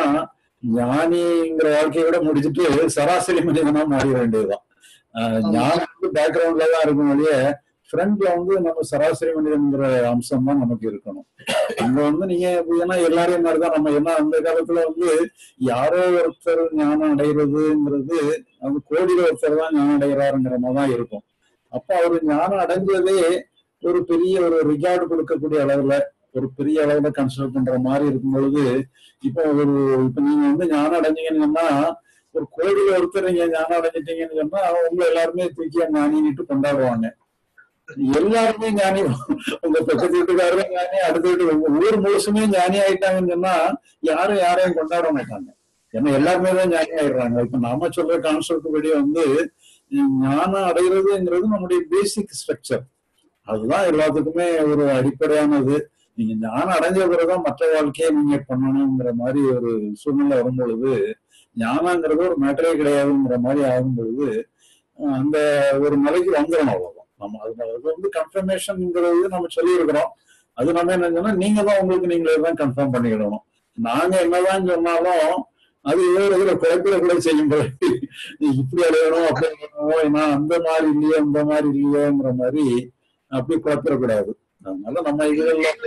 ஞானிங்கிற வாழ்க்கையை விட முடிச்சுட்டு சராசரி மனிதனா மாற வேண்டியதுதான் ஆஹ் ஞானம் வந்து பேக்ரவுண்ட்ல தான் இருக்கும் வழியே ஃப்ரண்ட்ல வந்து நம்ம சராசரி மனிதன்கிற அம்சம் தான் நமக்கு இருக்கணும் அங்க வந்து நீங்க ஏன்னா எல்லாரையும் மாதிரிதான் நம்ம என்ன அந்த காலத்துல வந்து யாரோ ஒருத்தர் ஞானம் அடைகிறதுங்கிறது அது கோடியில ஒருத்தர் தான் ஞானம் அடைகிறாருங்கிற மாதிரி தான் இருக்கும் அப்ப அவரு ஞானம் அடைஞ்சதே ஒரு பெரிய ஒரு ரிகார்டு கொடுக்கக்கூடிய அளவுல ஒரு பெரிய அளவுல கன்சிடர் பண்ற மாதிரி இருக்கும் பொழுது இப்போ ஒரு இப்ப நீங்க வந்து ஞானம் அடைஞ்சீங்கன்னு சொன்னா ஒரு கோடியில ஒருத்தர் நீங்க ஞானம் அடைஞ்சிட்டீங்கன்னு சொன்னா உங்க எல்லாருமே தூக்கி ஞானின்னுட்டு கொண்டாடுவாங்க எல்லாருமே ஞானி உங்க பக்கத்து வீட்டுக்காரரும் ஞானி அடுத்த வீட்டு உங்க ஊர் முழுசுமே ஞானி ஆயிட்டாங்கன்னு சொன்னா யாரும் யாரையும் கொண்டாட மாட்டாங்க ஏன்னா எல்லாருமே தான் ஞானி ஆயிடுறாங்க இப்ப நாம சொல்ற கான்செப்ட் படி வந்து ஞானம் அடைகிறதுங்கிறது நம்முடைய பேசிக் ஸ்ட்ரக்சர் அதுதான் எல்லாத்துக்குமே ஒரு அடிப்படையானது நீங்க ஞானம் அடைஞ்ச பிறகுதான் மற்ற வாழ்க்கையை நீங்க பண்ணணுங்கிற மாதிரி ஒரு சூழ்நிலை வரும் பொழுது ஞானங்கிறது ஒரு மேட்டரே கிடையாதுங்கிற மாதிரி ஆகும் பொழுது அஹ் அந்த ஒரு நிலைக்கு வந்துடணும் அவ்வளவுதான் நம்ம அது அது வந்து கன்ஃபர்மேஷன்ங்கிறது நம்ம சொல்லியிருக்கிறோம் அது நம்ம என்ன சொன்னா நீங்க தான் உங்களுக்கு நீங்களே தான் கன்ஃபார்ம் பண்ணிக்கிடணும் நாங்க என்னதான் சொன்னாலும் அது ஏதோ இதுல குறைப்பில கூட செய்யும் போது நீ இப்படி அடையணும் அப்படி அடையணும் ஏன்னா அந்த மாதிரி இல்லையே அந்த மாதிரி இல்லையேங்கிற மாதிரி அப்படி குழப்பிடக்கூடாது அதனால நம்ம இதெல்லாம்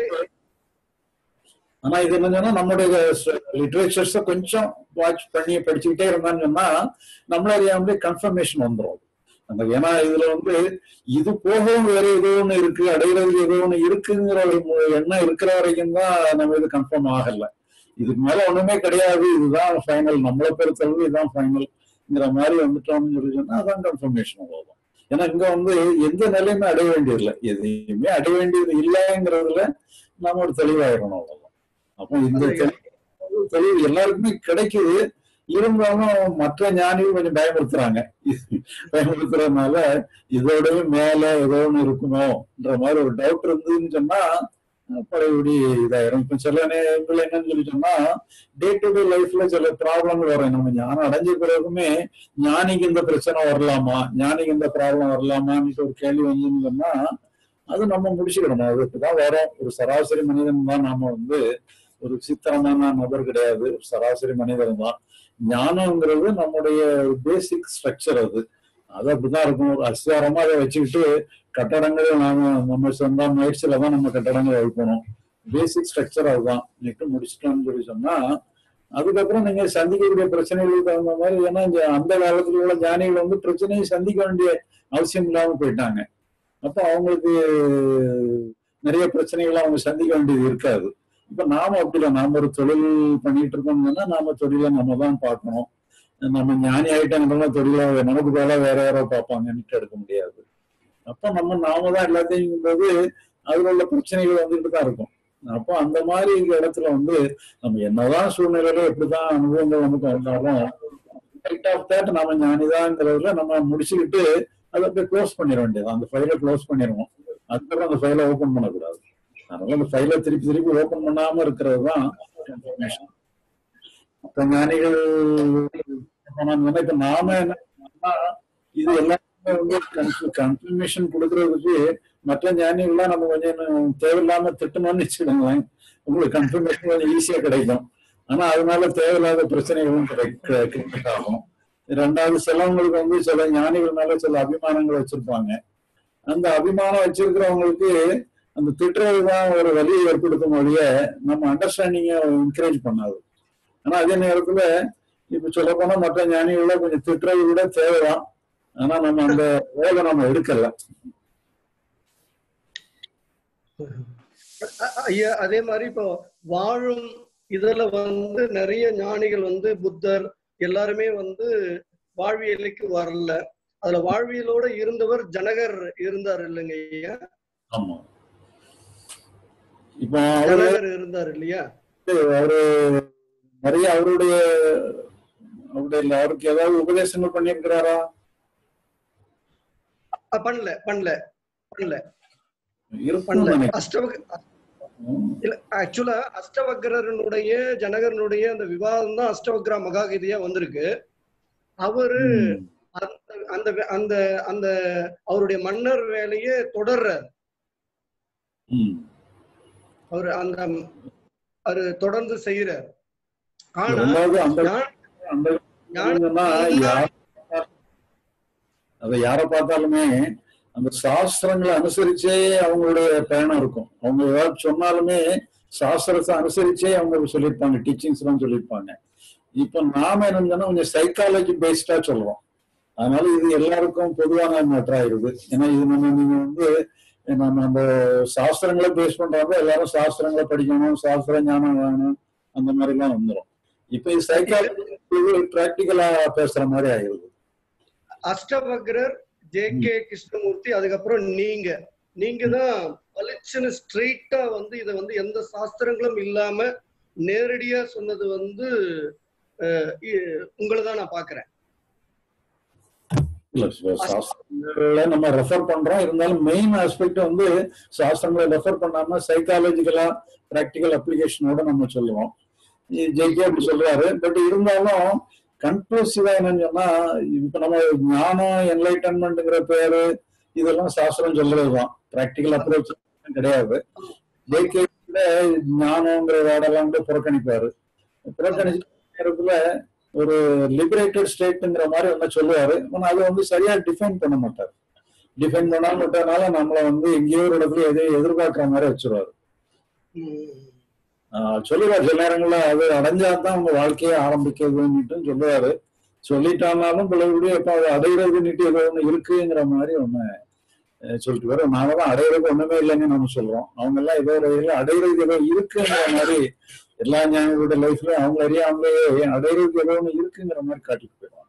ஆனா இது என்னன்னா நம்முடைய லிட்ரேச்சர்ஸ கொஞ்சம் வாட்ச் பண்ணி படிச்சுக்கிட்டே இருந்தான்னு சொன்னா நம்மள அறியாமலே கன்ஃபர்மேஷன் வந்துடும் அந்த ஏன்னா இதுல வந்து இது போகவும் வேற ஏதோ ஒண்ணு இருக்கு அடைகிறதுக்கு ஏதோ ஒண்ணு இருக்குங்கிற ஒரு மு- எண்ணம் இருக்கிற வரைக்கும் தான் நம்ம இது கன்ஃபார்ம் ஆகல இதுக்கு மேல ஒண்ணுமே கிடையாது இதுதான் ஃபைனல் நம்மளை பொறுத்தளவு இதுதான் ஃபைனல்ங்கிற மாதிரி வந்துட்டோம்னு சொல்லி சொன்னா அதான் கன்ஃபர்மேஷன் அவ்வளவுதான் ஏன்னா இங்க வந்து எந்த நிலையுமே அடைய வேண்டியதில்லை எதையுமே அடைய வேண்டியது இல்லைங்கிறதுல நாம ஒரு தெளிவாயிடணும் அவ்வளவுதான் அப்போ இந்த தெளிவு தெளிவு எல்லாருக்குமே கிடைக்குது இருந்தாலும் மற்ற ஞானிகள் கொஞ்சம் பயமுறுத்துறாங்க பயமுறுத்துறதுனால இதோடவும் மேல ஏதோ ஒண்ணு இருக்குமோன்ற மாதிரி ஒரு டவுட் இருந்ததுன்னு சொன்னா பழையபடி இதாயிரும் இப்ப சில நேரங்கள் என்னன்னு சொல்லி சொன்னா டே டு டே லைஃப்ல சில ப்ராப்ளங்கள் வரும் நம்ம ஞானம் அடைஞ்ச பிறகுமே ஞானிக்கு இந்த பிரச்சனை வரலாமா ஞானிக்கு இந்த ப்ராப்ளம் வரலாமான்னு ஒரு கேள்வி வந்துன்னு சொன்னா அது நம்ம முடிச்சுக்கிடணும் அதுக்குதான் வரும் ஒரு சராசரி மனிதன் தான் நாம வந்து ஒரு சித்திரமான நபர் கிடையாது ஒரு சராசரி மனிதன் தான் ஞானம்ங்கிறது நம்முடைய பேசிக் ஸ்ட்ரக்சர் அது அது அப்படிதான் இருக்கும் ஒரு அஸ்திவாரமா அதை வச்சுக்கிட்டு கட்டடங்களை நாம நம்ம சொந்த முயற்சியில தான் நம்ம கட்டடங்களை வைக்கணும் பேசிக் ஸ்ட்ரக்சர் அதுதான் நீட்டு முடிச்சிட்டோம்னு சொல்லி சொன்னா அதுக்கப்புறம் நீங்க சந்திக்கக்கூடிய பிரச்சனைகளுக்கு தகுந்த மாதிரி ஏன்னா இந்த அந்த காலத்துல உள்ள ஞானிகள் வந்து பிரச்சனையை சந்திக்க வேண்டிய அவசியம் இல்லாம போயிட்டாங்க அப்போ அவங்களுக்கு நிறைய பிரச்சனைகளை அவங்க சந்திக்க வேண்டியது இருக்காது இப்ப நாம அப்படி இல்லை நாம ஒரு தொழில் பண்ணிட்டு இருக்கோம்னா நாம தொழிலை நம்ம தான் பார்க்கணும் நம்ம ஞானி ஆயிட்டாங்கன்னா தொழில நமக்கு போல வேற யாரோ பார்ப்பாங்கன்னு எடுக்க முடியாது அப்ப நம்ம நாம தான் எல்லாத்தையும் போது அதுல உள்ள பிரச்சனைகள் வந்துட்டு தான் இருக்கும் அப்போ அந்த மாதிரி இடத்துல வந்து நம்ம என்னதான் சூழ்நிலையில எப்படிதான் அனுபவங்கள் நமக்கு வந்தாலும் ரைட் ஆஃப் தேட் நம்ம ஞானிதாங்கிறதுல நம்ம முடிச்சுக்கிட்டு அதை அப்படியே க்ளோஸ் பண்ணிட வேண்டியது அந்த ஃபைலை க்ளோஸ் பண்ணிடுவோம் அதுக்கப்புறம் அந்த ஃபைலை ஓபன் பண்ணக்கூடாது அதனால அந்த ஃபைலை திருப்பி திருப்பி ஓபன் பண்ணாம இருக்கிறது தான் இன்ஃபர்மேஷன் இப்ப ஞானிகள் பண்ணாங்கன்னா, இப்ப நாம என்ன பண்ணோம்னா, இது எல்லாமே வந்து கன்ஃபர்மேஷன் கொடுக்கறதுக்கு மற்ற ஞானிகள்லாம் நம்ம கொஞ்சம் இன்னும் தேவையில்லாம திட்டணும்னு வச்சுக்கோங்களேன் உங்களுக்கு கன்ஃபர்மேஷன் கொஞ்சம் ஈஸியா கிடைக்கும் ஆனா அதனால தேவையில்லாத பிரச்சனைகளும் கிரியேட் ஆகும் ரெண்டாவது சிலவங்களுக்கு வந்து சில ஞானிகள் மேல சில அபிமானங்கள் வச்சிருப்பாங்க அந்த அபிமானம் வச்சிருக்கிறவங்களுக்கு அந்த திட்டுறதுதான் ஒரு வழியை ஏற்படுத்தும் வழிய நம்ம அண்டர்ஸ்டாண்டிங்க என்கரேஜ் பண்ணாது ஆனா அதே நேரத்துல இப்ப சொல்ல போனா மற்ற ஞானிகள கொஞ்சம் திட்டுறது கூட தேவைதான் ஆனா நம்ம அந்த வேலை நம்ம எடுக்கல அ- ஐயா அதே மாதிரி இப்போ வாழும் இதுல வந்து நிறைய ஞானிகள் வந்து புத்தர் எல்லாருமே வந்து வாழ்வியலுக்கு வரல அதுல வாழ்வியலோட இருந்தவர் ஜனகர் இருந்தார் இல்லைங்க ஐயா ஆமா இப்ப அவரு ஜனகர் இருந்தார் இல்லையா அவரு நிறைய அவருடைய அவருடைய அவருக்கு ஏதாவது உபதேசங்கள் பண்ணியிருக்கிறாரா அ, பண்ணல பண்ணல பண்ணல இருக்கும்னு பண்ணல நினைக்கிறேன். அஷ்டவக இல்ல ஆக்சுவலா அஷ்டவக்ரனுடைய ஜனகரனுடைய அந்த விவாதம் தான் அஷ்டவக்ரா மகாகீதையா வந்திருக்கு அவரு அந்த அந்த அந்த அந்த அவருடைய மன்னர் வேலையை தொடர்றார் ம். அவர் அந்த அவரு தொடர்ந்து செய்யறார் ஆனா ரெண்டாவது அந்த ஞான- அந்த ஞான- ஞானம்னா யார அதை யாரை பார்த்தாலுமே அந்த சாஸ்திரங்களை அனுசரிச்சே அவங்களுடைய பயணம் இருக்கும் அவங்க ஏதாவது சொன்னாலுமே சாஸ்திரத்தை அனுசரிச்சே அவங்க சொல்லியிருப்பாங்க டீச்சிங்ஸ் எல்லாம் சொல்லியிருப்பாங்க இப்ப நாம என்னன்னா கொஞ்சம் சைக்காலஜி பேஸ்டா சொல்றோம் அதனால இது எல்லாருக்கும் பொதுவான மேட்டர் ஆயிருது ஏன்னா இது நம்ம நீங்க வந்து நம்ம அந்த சாஸ்திரங்களை பேஸ் பண்றாங்க எல்லாரும் சாஸ்திரங்களை படிக்கணும் சாஸ்திர ஞானம் வேணும் அந்த மாதிரி எல்லாம் வந்துடும் இப்ப இது சைக்காலஜி பிராக்டிக்கலா பேசுற மாதிரி ஆயிருது அஷ்டவக்ரர் ஜே கே கிருஷ்ணமூர்த்தி அதுக்கப்புறம் நீங்க நீங்க தான் பளிச்சுன்னு ஸ்ட்ரெயிட்டா வந்து இதை வந்து எந்த சாஸ்திரங்களும் இல்லாம நேரடியா சொன்னது வந்து உங்களை தான் நான் பாக்குறேன் இல்ல சா- சாஸ்திரங்களை நம்ம ரெஃபர் பண்றோம் இருந்தாலும் மெயின் ஆஸ்பெக்ட் வந்து சாஸ்திரங்களை ரெஃபர் பண்ணாம சைக்காலஜிக்கலா பிராக்டிக்கல் அப்ளிகேஷனோட நம்ம சொல்லுவோம் ஜெய்கே அப்படி சொல்றாரு பட் இருந்தாலும் கன்க்ளூசிவா என்னன்னு சொன்னா இப்ப நம்ம ஞானம் என்லைட்டன்மெண்ட்ங்கிற பேரு இதெல்லாம் சாஸ்திரம் சொல்றதுதான் பிராக்டிக்கல் அப்ரோச் கிடையாது ஜெய்கே ஞானங்கிற வேர்டெல்லாம் கூட புறக்கணிப்பாரு புறக்கணிச்ச நேரத்துல ஒரு லிபரேட்டட் ஸ்டேட்ங்கிற மாதிரி ஒண்ணு சொல்லுவாரு ஆனா அது வந்து சரியா டிஃபைன் பண்ண மாட்டார் டிஃபைன் பண்ணாம விட்டனால நம்மள வந்து எங்கேயோ ஒரு இடத்துல எதையும் எதிர்பார்க்கிற மாதிரி வச்சிருவாரு ஆஹ் சொல்லுவார் சில நேரங்கள்ல அது அடைஞ்சாதான் அவங்க வாழ்க்கையை ஆரம்பிக்கிறதுன்னுட்டு சொல்லுவாரு சொல்லிட்டானாலும் பிள்ளைகளுடைய இப்ப அதை அடையிறதுன்னுட்டு ஏதோ ஒண்ணு இருக்குங்கிற மாதிரி ஒண்ணு அஹ் சொல்லிட்டு வர நாம தான் அடையிறது ஒண்ணுமே இல்லைன்னு நம்ம சொல்றோம் அவங்க எல்லாம் ஏதோ ஒரு வகையில அடையிறது ஏதோ இருக்குங்கிற மாதிரி எல்லா ஞானிகளோட லைஃப்லயும் அவங்க அறியாமலே அடையிறதுக்கு ஏதோ ஒண்ணு இருக்குங்கிற மாதிரி காட்டிட்டு போயிடுவாங்க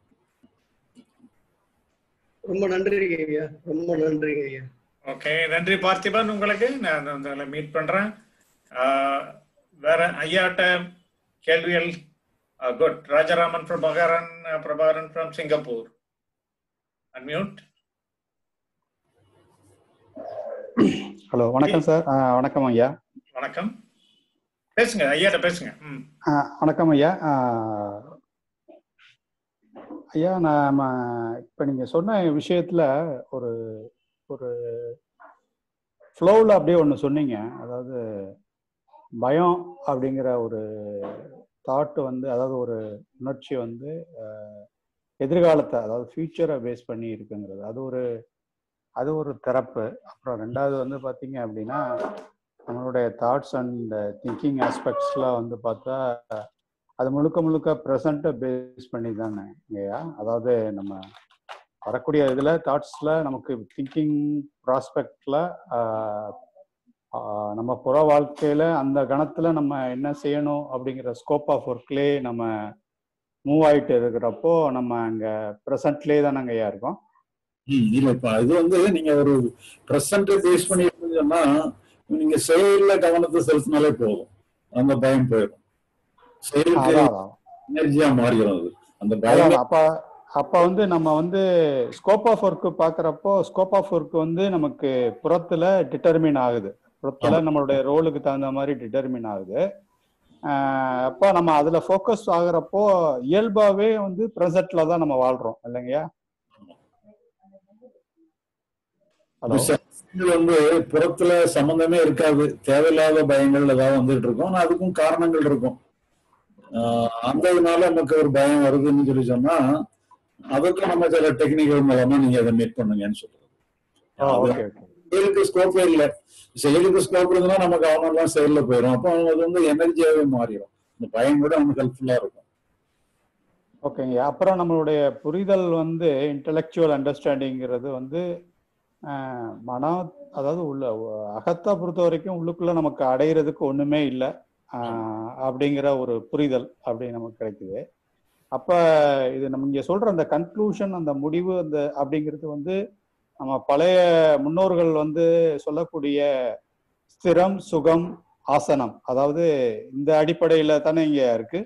ரொம்ப நன்றிங்க ஐயா ரொம்ப நன்றிங்க ஐயா ஓகே நன்றி பார்த்திபன் உங்களுக்கு நான் உங்களை மீட் பண்றேன் ஆஹ் வேற ஐயாட்ட கேள்விகள் good Rajaraman Prabhakaran Prabhakaran from Singapore unmute hello வணக்கம் சார் வணக்கம் ஐயா வணக்கம் பேசுங்க ஐயாட்ட பேசுங்க ம் ஆ, வணக்கம் ஐயா ஆ, ஐயா நாம இப்ப நீங்க சொன்ன விஷயத்துல ஒரு ஒரு ஃப்ளோவில் அப்படியே ஒன்று சொன்னீங்க அதாவது பயம் அப்படிங்கிற ஒரு தாட் வந்து அதாவது ஒரு உணர்ச்சி வந்து அஹ், எதிர்காலத்தை அதாவது ஃபியூச்சரை பேஸ் பண்ணி இருக்குங்கிறது அது ஒரு அது ஒரு திறப்பு அப்புறம் ரெண்டாவது வந்து பார்த்தீங்க அப்படின்னா நம்மளுடைய தாட்ஸ் அண்ட் திங்கிங் ஆஸ்பெக்ட்ஸ்லாம் வந்து பார்த்தா அது முழுக்க முழுக்க ப்ரெசண்ட்டை பேஸ் பண்ணி தானே இல்லையா அதாவது நம்ம வரக்கூடிய இதில் தாட்ஸில் நமக்கு திங்கிங் ப்ராஸ்பெக்டில் நம்ம புற வாழ்க்கையில் அந்த கணத்தில் நம்ம என்ன செய்யணும் அப்படிங்கிற ஸ்கோப் ஆஃப் ஒர்க்லேயே நம்ம மூவ் ஆகிட்டு இருக்கிறப்போ நம்ம அங்கே ப்ரெசன்ட்லேயே தானே ஐயா இருக்கோம் ம், இல்ல இப்ப இது வந்து நீங்க ஒரு பிரசன்ட் பேஸ் பண்ணி இருந்தீங்கன்னா நீங்க செயல்ல கவனத்தை செலுத்தினாலே போதும் அந்த பயம் போயிடும் செயலுக்கு அதான் அதான் எனர்ஜியா மாறிடும் அது அந்த அதான் பயம் அப்ப அப்ப வந்து நம்ம வந்து ஸ்கோப் ஆஃப் ஒர்க் பாக்குறப்போ ஸ்கோப் ஆஃப் ஒர்க் வந்து நமக்கு புறத்துல டிட்டர்மின் ஆகுது புறத்துல நம்மளுடைய ரோலுக்கு தகுந்த மாதிரி டிட்டர்மின் ஆகுது ஆஹ் அப்போ நம்ம அதுல ஃபோக்கஸ் ஆகுறப்போ இயல்பாவே வந்து ப்ரெசென்ட்ல தான் நம்ம வாழ்றோம் இல்லைங்கய்யா ஹலோ விஷயங்கள் வந்து புறத்துல சம்பந்தமே இருக்காது தேவையில்லாத பயங்கள் ஏதாவது வந்துட்டு இருக்கும் ஆனா அதுக்கும் காரணங்கள் இருக்கும் ஆஹ் அந்த இதனால நமக்கு ஒரு பயம் வருதுன்னு சொல்லி சொன்னா அதுக்கும் நம்ம சில டெக்னிக்கல் மூலமா நீங்க அதை மீட் பண்ணுங்கன்னு சொல்றது அது ஓகே ஓகே செயலுக்கு ஸ்கோப்பே இல்ல செயலுக்கு ஸ்கோப் இருந்தா நம்ம கவனம் எல்லாம் செயல்ல போயிடும் அப்போ அது வந்து எனர்ஜியாவே மாறிடும் இந்த பயம் கூட நமக்கு ஹெல்ப்ஃபுல்லா இருக்கும் ஓகேங்க அப்புறம் நம்மளுடைய புரிதல் வந்து இன்டலெக்சுவல் அண்டர்ஸ்டாண்டிங்கிறது வந்து ஆஹ், மனம் அதாவது உள்ள அகத்தை பொறுத்த வரைக்கும் உள்ளுக்குள்ள நமக்கு அடையிறதுக்கு ஒண்ணுமே இல்லை அப்படிங்கிற ஒரு புரிதல் அப்படி நமக்கு கிடைக்குது அப்ப இது நம்ம இங்க சொல்ற அந்த கன்க்ளூஷன் அந்த முடிவு அந்த அப்படிங்கிறது வந்து நம்ம பழைய முன்னோர்கள் வந்து சொல்லக்கூடிய ஸ்திரம் சுகம் ஆசனம் அதாவது இந்த அடிப்படையில தானே இங்க இருக்கு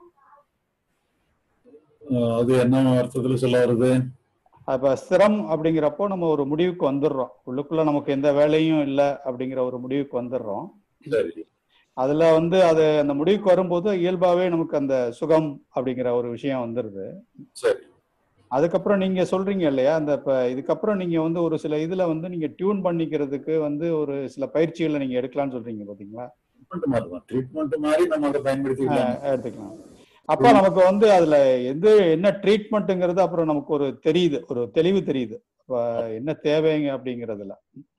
ஆஹ் அது என்ன அர்த்தத்துல சொல்ல வருது அப்ப ஸ்திரம் அப்படிங்கிறப்போ நம்ம ஒரு முடிவுக்கு வந்துடுறோம் உள்ளுக்குள்ள நமக்கு எந்த வேலையும் இல்லை அப்படிங்கிற ஒரு முடிவுக்கு வந்துடுறோம் சரி அதுல வந்து அது அந்த முடிவுக்கு வரும்போது இயல்பாவே நமக்கு அந்த சுகம் அப்படிங்கிற ஒரு விஷயம் வந்துடுது சரி அதுக்கப்புறம் நீங்க சொல்றீங்க இல்லையா அந்த இப்ப இதுக்கப்புறம் நீங்க வந்து ஒரு சில இதுல வந்து நீங்க டியூன் பண்ணிக்கிறதுக்கு வந்து ஒரு சில பயிற்சிகளை நீங்க எடுக்கலாம்னு சொல்றீங்க பாத்தீங்களா ட்ரீட்மெண்ட் மாதிரி தான் ட்ரீட்மெண்ட் மாதிரி நம்ம அதை பயன்படுத்திக்கலாம் ஆஹ் எடுத்துக்கலாம் அப்ப நமக்கு வந்து அதுல எந்த என்ன ட்ரீட்மெண்ட்டுங்கிறது அப்புறம் நமக்கு ஒரு தெரியுது ஒரு தெளிவு தெரியுது அப்ப என்ன தேவைங்க அப்படிங்கறதுல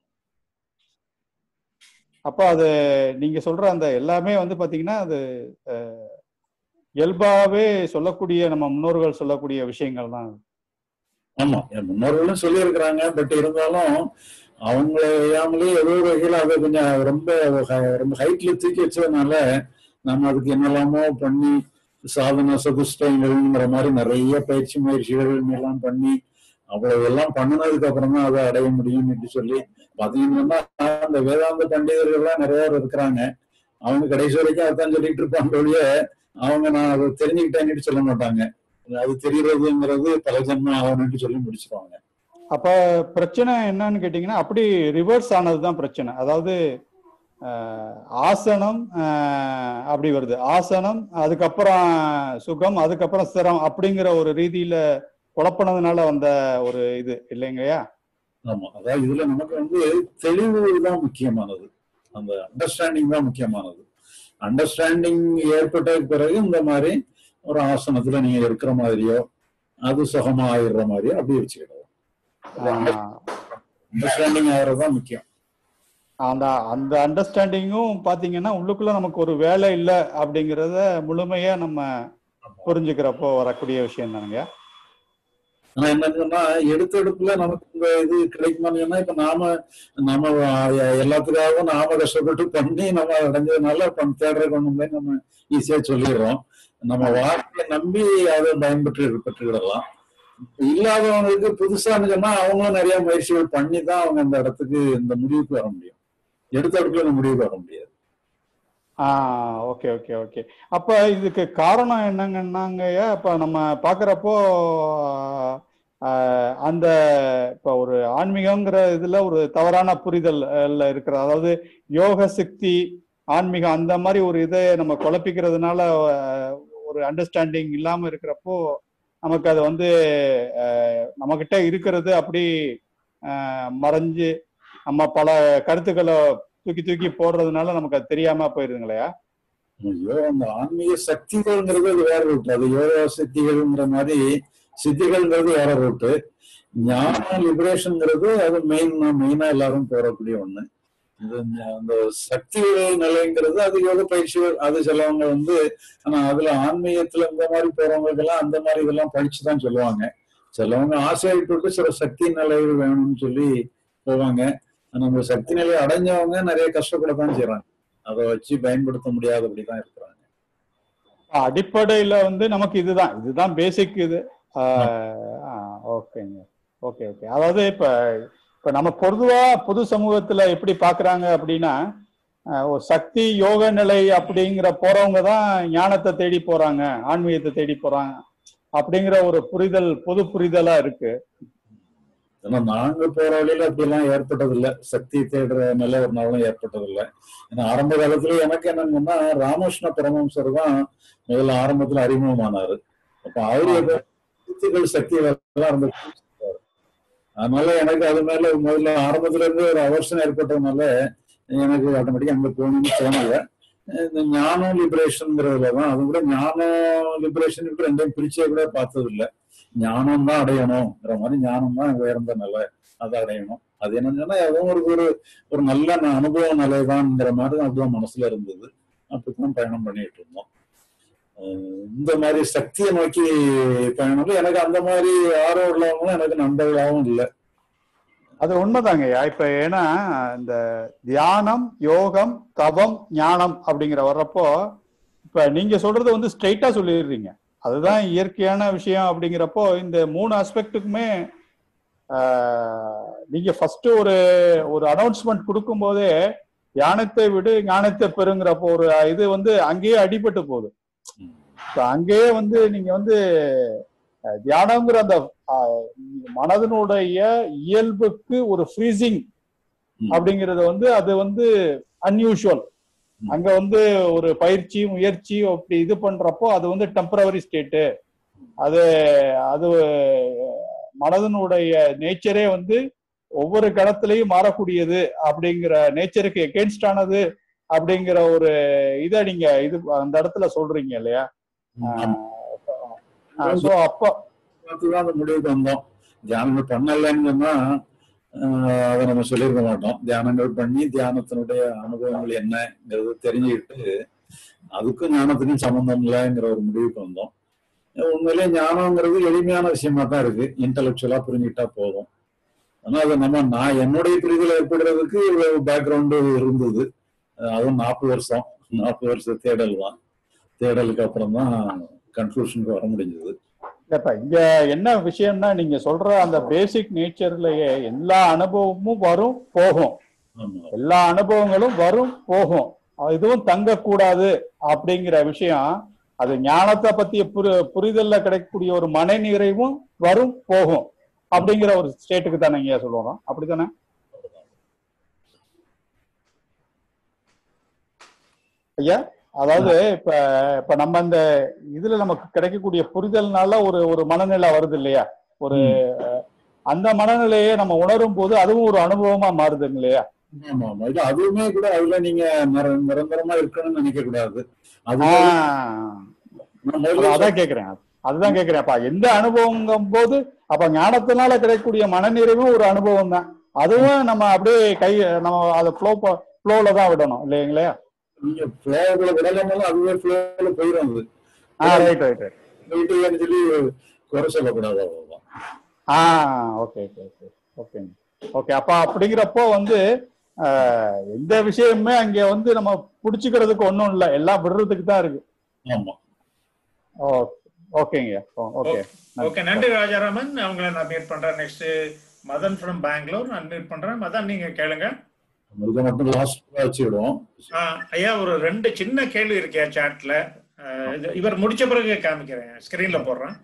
அப்ப அது நீங்க சொல்ற அந்த எல்லாமே வந்து பாத்தீங்கன்னா அது அஹ், இயல்பாவே சொல்லக்கூடிய நம்ம முன்னோர்கள் சொல்லக்கூடிய விஷயங்கள் தான் ஆமா என் முன்னோர்களும் சொல்லியிருக்கிறாங்க பட் இருந்தாலும் அவங்கள அறியாமலே ஏதோ ஒரு வகையில அதை கொஞ்சம் ரொம்ப ஹ- ரொம்ப ஹைட்ல தூக்கி வச்சதுனால நம்ம அதுக்கு என்னெல்லாமோ பண்ணி சாதன சதுஷ்டயங்கள்ங்கிற மாதிரி நிறைய பயிற்சி முயற்சிகள் எல்லாம் பண்ணி அவ்வளவு எல்லாம் பண்ணினதுக்கு அப்புறம் தான் அதை அடைய முடியும்னு சொல்லி பாத்தீங்கன்னா அந்த வேதாந்த பண்டிதர்கள்லாம் நிறைய பேர் இருக்கிறாங்க அவங்க கடைசி வரைக்கும் அதான் சொல்லிட்டு இருப்பாங்க ஒழிய அவங்க நான் அதை தெரிஞ்சுக்கிட்டேன்னு சொல்ல மாட்டாங்க அது தெரியறதுங்கிறது பல ஜென்மம் ஆகணும்னு சொல்லி முடிச்சிருவாங்க அப்ப பிரச்சனை என்னன்னு கேட்டீங்கன்னா அப்படி ரிவர்ஸ் ஆனதுதான் பிரச்சனை அதாவது ஆஹ், ஆசனம் ஆஹ், அப்படி வருது ஆசனம் அதுக்கப்புறம் சுகம் அதுக்கப்புறம் ஸ்திரம் அப்படிங்கிற ஒரு ரீதியில குழப்பினதுனால வந்த ஒரு இது இல்லைங்கய்யா ஆமா அதாவது இதுல நமக்கு வந்து தெளிவு தான் முக்கியமானது அந்த அண்டர்ஸ்டாண்டிங் தான் முக்கியமானது அண்டர்ஸ்டாண்டிங் ஏற்பட்ட பிறகு இந்த மாதிரி ஒரு ஆசனத்துல நீங்க இருக்கிற மாதிரியோ அது சுகமா ஆயிடுற மாதிரியோ அப்படி வச்சுக்கிடுவோம் அண்டர்ஸ்டாண்டிங் ஆகிறது தான் முக்கியம் அந்த அந்த அண்டர்ஸ்டாண்டிங்கும் பாத்தீங்கன்னா உள்ளுக்குள்ள நமக்கு ஒரு வேலை இல்லை அப்படிங்கிறத முழுமையா நம்ம புரிஞ்சுக்கிறப்போ வரக்கூடிய விஷயம் தானுங்க ஆனா என்னன்னு சொன்னா எடுத்த எடுப்புல நமக்கு இந்த இது கிடைக்குமான்னு சொன்னா இப்ப நாம நம்ம அஹ், எல்லாத்துக்காகவும் நாம கஷ்டப்பட்டு பண்ணி நம்ம அடைஞ்சதுனால பண்ண தேடுற கொண்டு நம்ம ஈஸியா சொல்லிடுறோம் நம்ம வாழ்க்கையை நம்பி அதை பயன்பெற்று பெற்றுக்கிடலாம் இல்லாதவங்களுக்கு புதுசான்னு சொன்னா அவங்களும் நிறைய முயற்சிகள் பண்ணி தான் அவங்க அந்த இடத்துக்கு இந்த முடிவுக்கு வர முடியும் எடுத்த இடத்துல இந்த முடிவுக்கு வர முடியாது ஆ ஓகே ஓகே ஓகே அப்ப இதுக்கு காரணம் என்னங்கன்னாங்கய்யா இப்ப நம்ம பாக்குறப்போ ஆஹ், அந்த இப்ப ஒரு ஆன்மீகங்கிற இதுல ஒரு தவறான புரிதல் அஹ், இருக்கிற அதாவது யோக சக்தி ஆன்மீகம் அந்த மாதிரி ஒரு இதை நம்ம குழப்பிக்கிறதுனால அஹ், ஒரு அண்டர்ஸ்டாண்டிங் இல்லாம இருக்கிறப்போ நமக்கு அது வந்து அஹ், நம்மகிட்ட இருக்கிறது அப்படி அஹ், மறைஞ்சு நம்ம பல கருத்துக்களை தூக்கி தூக்கி போடுறதுனால நமக்கு அது தெரியாம போயிருதுங்களையா ஐயோ அந்த ஆன்மீக சக்திகள்ங்கிறது அது வேற ரூட் அது யோகா சித்திகள்ங்கிற மாதிரி சித்திகள்ங்கிறது வேற ரூட்டு ஞான லிபரேஷன்ங்கிறது அது மெயின் மெயினா எல்லாரும் போறக்கூடிய ஒண்ணு இது இந்த- அந்த சக்தி நிலைங்கிறது அது யோக பயிற்சிகள் அது சிலவங்க வந்து ஆனா அதுல ஆன்மீகத்துல இந்த மாதிரி போறவங்களுக்கு எல்லாம் அந்த மாதிரி இதெல்லாம் படிச்சுதான் சொல்லுவாங்க சிலவங்க ஆசையை விட்டு சில சக்தி நிலைகள் வேணும்னு சொல்லி போவாங்க ஆனா அந்த சக்தி நிலையை அடைஞ்சவங்க நிறைய கஷ்டப்படத்தான் செய்றாங்க அதை வச்சு பயன்படுத்த முடியாதபடிதான் இருக்கிறாங்க அடிப்படையில வந்து நமக்கு இதுதான் இதுதான் பேசிக் இது ஓகேங்க ஓகே ஓகே அதாவது இப்ப இப்ப நம்ம பொதுவா பொது சமூகத்துல எப்படி பாக்குறாங்க அப்படின்னா ஆஹ், ஒரு சக்தி யோக நிலை அப்படிங்கிற போறவங்க தான் ஞானத்தை தேடி போறாங்க ஆன்மீகத்தை தேடி போறாங்க அப்படிங்கிற ஒரு புரிதல் பொது புரிதலா இருக்கு ஏன்னா நாங்க போற வழியில அப்படி எல்லாம் ஏற்பட்டதில்லை சக்தி தேடுற நிலை ஒரு நாளும் ஏற்பட்டதில்லை ஏன்னா ஆரம்ப காலத்துல எனக்கு என்னங்கன்னா ராமகிருஷ்ண பரமஹம்சர் தான் முதல்ல ஆரம்பத்துல அறிமுகமானாரு அப்ப அவரு சக்திகள் சக்தி எல்லாம் இருந்து அதனால எனக்கு அது மேல முதல்ல ஆரம்பத்துல இருந்து ஒரு அவர்ஷன் ஏற்பட்டதுனால எனக்கு ஆட்டோமேட்டிக்கா அங்க போகணும்னு தோணல இந்த ஞானம் லிபரேஷன்ங்கிறதுல தான் அது கூட ஞானம் லிபரேஷன் ரெண்டையும் பிரிச்சே கூட பார்த்தது இல்லை ஞானம் தான் அடையணுங்கிற மாதிரி ஞானம் தான் உயர்ந்த நிலை அதை அடையணும் அது என்னன்னு சொன்னா அதுவும் ஒரு ஒரு ஒரு நல்ல ந- அனுபவ நிலைதான்ங்கிற மாதிரி தான் அதுதான் மனசுல இருந்தது அப்படித்தான் பயணம் பண்ணிட்டு இருந்தோம் அஹ் இந்த மாதிரி சக்தியை நோக்கி பயணம் எனக்கு அந்த மாதிரி ஆர்வம் உள்ளவங்களும் எனக்கு நண்பர்களாகவும் இல்லை அது உண்மைதாங்கய்யா இப்ப ஏன்னா இந்த தியானம் யோகம் தவம் ஞானம் அப்படிங்கிற வர்றப்போ இப்ப நீங்க சொல்றது வந்து ஸ்ட்ரைட்டா சொல்லிடுறீங்க அதுதான் இயற்கையான விஷயம் அப்படிங்கிறப்போ இந்த மூணு ஆஸ்பெக்ட்டுக்குமே நீங்க ஃபர்ஸ்ட் ஒரு ஒரு அனௌன்ஸ்மெண்ட் கொடுக்கும் போதே தியானத்தை விடு ஞானத்தை பெறுங்கிறப்போ ஒரு இது வந்து அங்கேயே அடிபட்டு போகுது இப்ப அங்கேயே வந்து நீங்க வந்து அஹ், தியானம்ங்கிற அந்த அஹ், மனதினுடைய இயல்புக்கு ஒரு ஃப்ரீசிங் அப்படிங்கறது வந்து அது வந்து அன்யூஷுவல் அங்க வந்து ஒரு பயிற்சி முயற்சி அப்படி இது பண்றப்போ அது வந்து டெம்பரவரி ஸ்டேட்டு அது அது மனதனுடைய நேச்சரே வந்து ஒவ்வொரு கடத்திலையும் மாறக்கூடியது அப்படிங்கிற நேச்சருக்கு எகென்ஸ்ட் ஆனது அப்படிங்கிற ஒரு இதை நீங்க இது அந்த இடத்துல சொல்றீங்க இல்லையா சோ அப்போ பார்த்துதான் அந்த முடிவுக்கு வந்தோம் தியானங்கள் பண்ணலன்னு சொன்னா ஆஹ் அதை நம்ம சொல்லியிருக்க மாட்டோம் தியானங்கள் பண்ணி தியானத்தினுடைய அனுபவங்கள் என்னங்கிறது தெரிஞ்சுக்கிட்டு அதுக்கும் ஞானத்துக்கும் சம்பந்தம் இல்லைங்கிற ஒரு முடிவுக்கு வந்தோம் உண்மையிலே ஞானம்ங்கிறது எளிமையான விஷயமா தான் இருக்கு இன்டலெக்சுவலா புரிஞ்சுக்கிட்டா போதும் ஆனா அது நம்ம நான் என்னுடைய புரிதல் ஏற்படுறதுக்கு இவ்வளவு பேக்ரவுண்டு இருந்தது அஹ் அதுவும் நாற்பது வருஷம் நாற்பது வருஷம் தேடல் தான் தேடலுக்கு அப்புறம் தான் கன்க்ளூஷனுக்கு வர முடிஞ்சது இல்லப்பா இங்க என்ன விஷயம்னா நீங்க சொல்ற அந்த பேசிக் நேச்சர்லயே எல்லா அனுபவமும் வரும் போகும் எல்லா அனுபவங்களும் வரும் போகும் இதுவும் தங்கக்கூடாது அப்படிங்கிற விஷயம் அது ஞானத்தை பத்திய புரி புரிதல்ல கிடைக்கக்கூடிய ஒரு மன நிறைவும் வரும் போகும் அப்படிங்கிற ஒரு ஸ்டேட்டுக்கு தானே இங்க சொல்லுவோம் அப்படித்தானே ஐயா அதாவது இப்ப இப்ப நம்ம இந்த இதுல நமக்கு கிடைக்கக்கூடிய புரிதல்னால ஒரு ஒரு மனநிலை வருது இல்லையா ஒரு அஹ், அந்த மனநிலையை நம்ம உணரும் போது அதுவும் ஒரு அனுபவமா மாறுது இல்லையா ஆமா ஆமா இது அதுவுமே கூட அதுல நீங்க நிர- நிரந்தரமா இருக்கணும்னு நினைக்க கூடாது அது ஆஹ் அதான் அதான் கேக்குறேன் அதுதான் கேக்குறேன் அப்ப எந்த அனுபவங்கும் போது அப்ப ஞானத்தினால கிடைக்கக்கூடிய மனநிறைவும் ஒரு அனுபவம் தான் அதுவும் நம்ம அப்படியே கை நம்ம அதை ஃப்ளோ ஃப்ளோல தான் விடணும் இல்லைங்களா நீங்க ஃபிளோவுல விடலனாலும் அதுவே ஃபிளோல போயிடும் அது ஆ ரைட் ரைட் ரைட் வீட்டுலன்னு சொல்லி குறை சொல்லக்கூடாது அவ்வளவுதான் ஆ okay okay okay okay okay அப்ப அப்படிங்கிறப்போ வந்து ஆஹ், எந்த விஷயமுமே அங்க வந்து நம்ம புடிச்சுக்கிறதுக்கு ஒண்ணும் இல்ல எல்லாம் விடுறதுக்கு தான் இருக்கு ஆமா ஓகே ஓகேங்க ஓகே ஓகே நன்றி ராஜாராமன் அவங்கள நான் மீட் பண்றேன் நெக்ஸ்ட் மதன் ஃப்ரம் பெங்களூர் நான் மீட் பண்றேன் மதன் நீங்க கேளுங்க இதை மட்டும் லாஸ்ட் வச்சுக்கிடுவோம் ஆ, ஐயா ஒரு ரெண்டு சின்ன கேள்வி இருக்கே சாட்ல இவர் முடிச்ச பிறகு காமிக்கிறேன் ஸ்கிரீன்ல போடுறேன்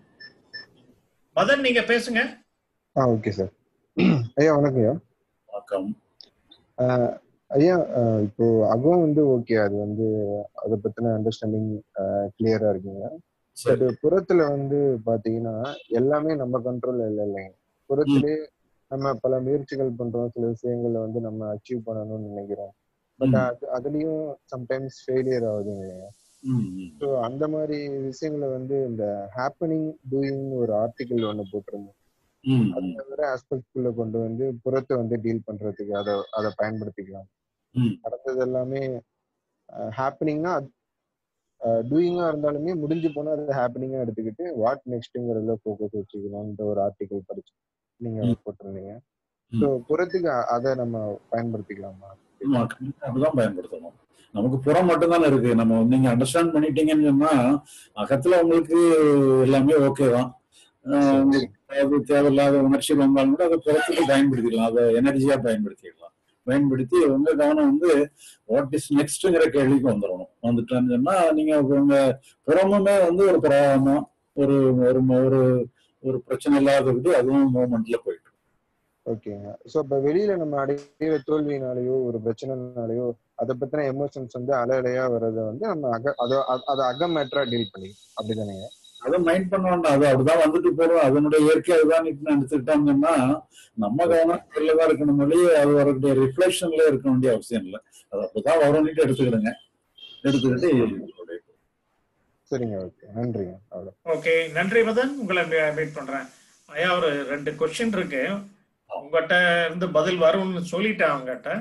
மதன் நீங்க பேசுங்க ஆ ஓகே சார் ஐயா வணக்கம் ஐயா வணக்கம் ஆஹ் ஐயா ஆஹ் இப்போ அகம் வந்து ஓகே அது வந்து அதை பத்தின அண்டர்ஸ்டாண்டிங் கிளியரா இருக்குங்க பட் புறத்துல வந்து பாத்தீங்கன்னா எல்லாமே நம்ம கண்ட்ரோல்ல இல்லை இல்லைங்க புறத்திலே நம்ம பல முயற்சிகள் பண்றோம் சில விஷயங்களை வந்து நம்ம அச்சீவ் பண்ணணும்னு நினைக்கிறோம் பட் அது அதுலயும் சம்டைம்ஸ் ஃபெயிலியர் ஆகுது இல்லையா ஸோ அந்த மாதிரி விஷயங்களை வந்து இந்த ஹாப்பனிங் டூயிங் ஒரு ஆர்டிக்கல் ஒன்று போட்டிருந்தோம் அந்த மாதிரி ஆஸ்பெக்ட்குள்ள கொண்டு வந்து புறத்தை வந்து டீல் பண்றதுக்கு அதை அதை பயன்படுத்திக்கலாம் நடந்தது எல்லாமே ஹாப்பனிங்னா டூயிங்கா இருந்தாலுமே முடிஞ்சு போனா அது ஹாப்பனிங்கா எடுத்துக்கிட்டு வாட் நெக்ஸ்ட்ங்கிறதுல ஃபோக்கஸ் வச்சுக்கலாம்ன்ற ஒரு ஆர்டிக்கல் படிச்சு நீங்க போட்டிருந்தீங்க ஸோ புறத்துக்கு அ- அதை நம்ம பயன்படுத்திக்கலாமா ஆமா, கண்டிப்பா அப்படிதான் பயன்படுத்தணும் நமக்கு புறம் மட்டும்தானே இருக்கு நம்ம நீங்க அண்டர்ஸ்டாண்ட் பண்ணிட்டீங்கன்னு சொன்னா அகத்துல உங்களுக்கு எல்லாமே ஓகே தான் ஆஹ் உங்களுக்கு அது தேவையில்லாத உணர்ச்சிகள் வந்தாலும் கூட அதை புறத்துக்கு பயன்படுத்திக்கலாம் அதை எனர்ஜியா பயன்படுத்திக்கலாம் பயன்படுத்தி உங்க கவனம் வந்து வாட் இஸ் நெக்ஸ்ட்ங்கிற கேள்விக்கு வந்துடணும் வந்துட்டான்னு சொன்னா நீங்க உங்க புறமுமே வந்து ஒரு பிரவாகமா ஒரு ஒரு ஒரு ஒரு பிரச்சனை இல்லாதது அதுவும் மூமெண்ட்ல போயிட்டு ஓகேங்க சோ இப்ப வெளியில நம்ம அடையிற தோல்வியினாலயோ ஒரு பிரச்சனைனாலயோ அதை பத்தின எமோஷன்ஸ் வந்து அலை அலையா வர்றதை வந்து நம்ம அக அதை அதை அகமேட்டரா டீல் பண்ணி அப்படிதானேங்க அதை மைண்ட் பண்ண வேண்டாம் அது அப்படிதான் வந்துட்டு போறோம் அதனுடைய இயற்கை அதுதான் எடுத்துக்கிட்டோம்னா நம்ம கவனம் தான் இருக்கணும் வழியே அது வரக்கூடிய ரிஃப்ளெக்ஷன்ல இருக்க வேண்டிய அவசியம் இல்லை அது அப்படிதான் வரும்னுட்டு எடுத்துக்கிடுங்க எடுத்துக்கிட்டு சரிங்க ஓகே நன்றிங்க அவ்வளவு ஓகே நன்றி மதன் உங்களை மீட் பண்றேன் ஐயா ஒரு ரெண்டு கொஸ்டின் இருக்கு உங்ககிட்ட இருந்து பதில் வரும்னு சொல்லிட்டேன் அவங்ககிட்ட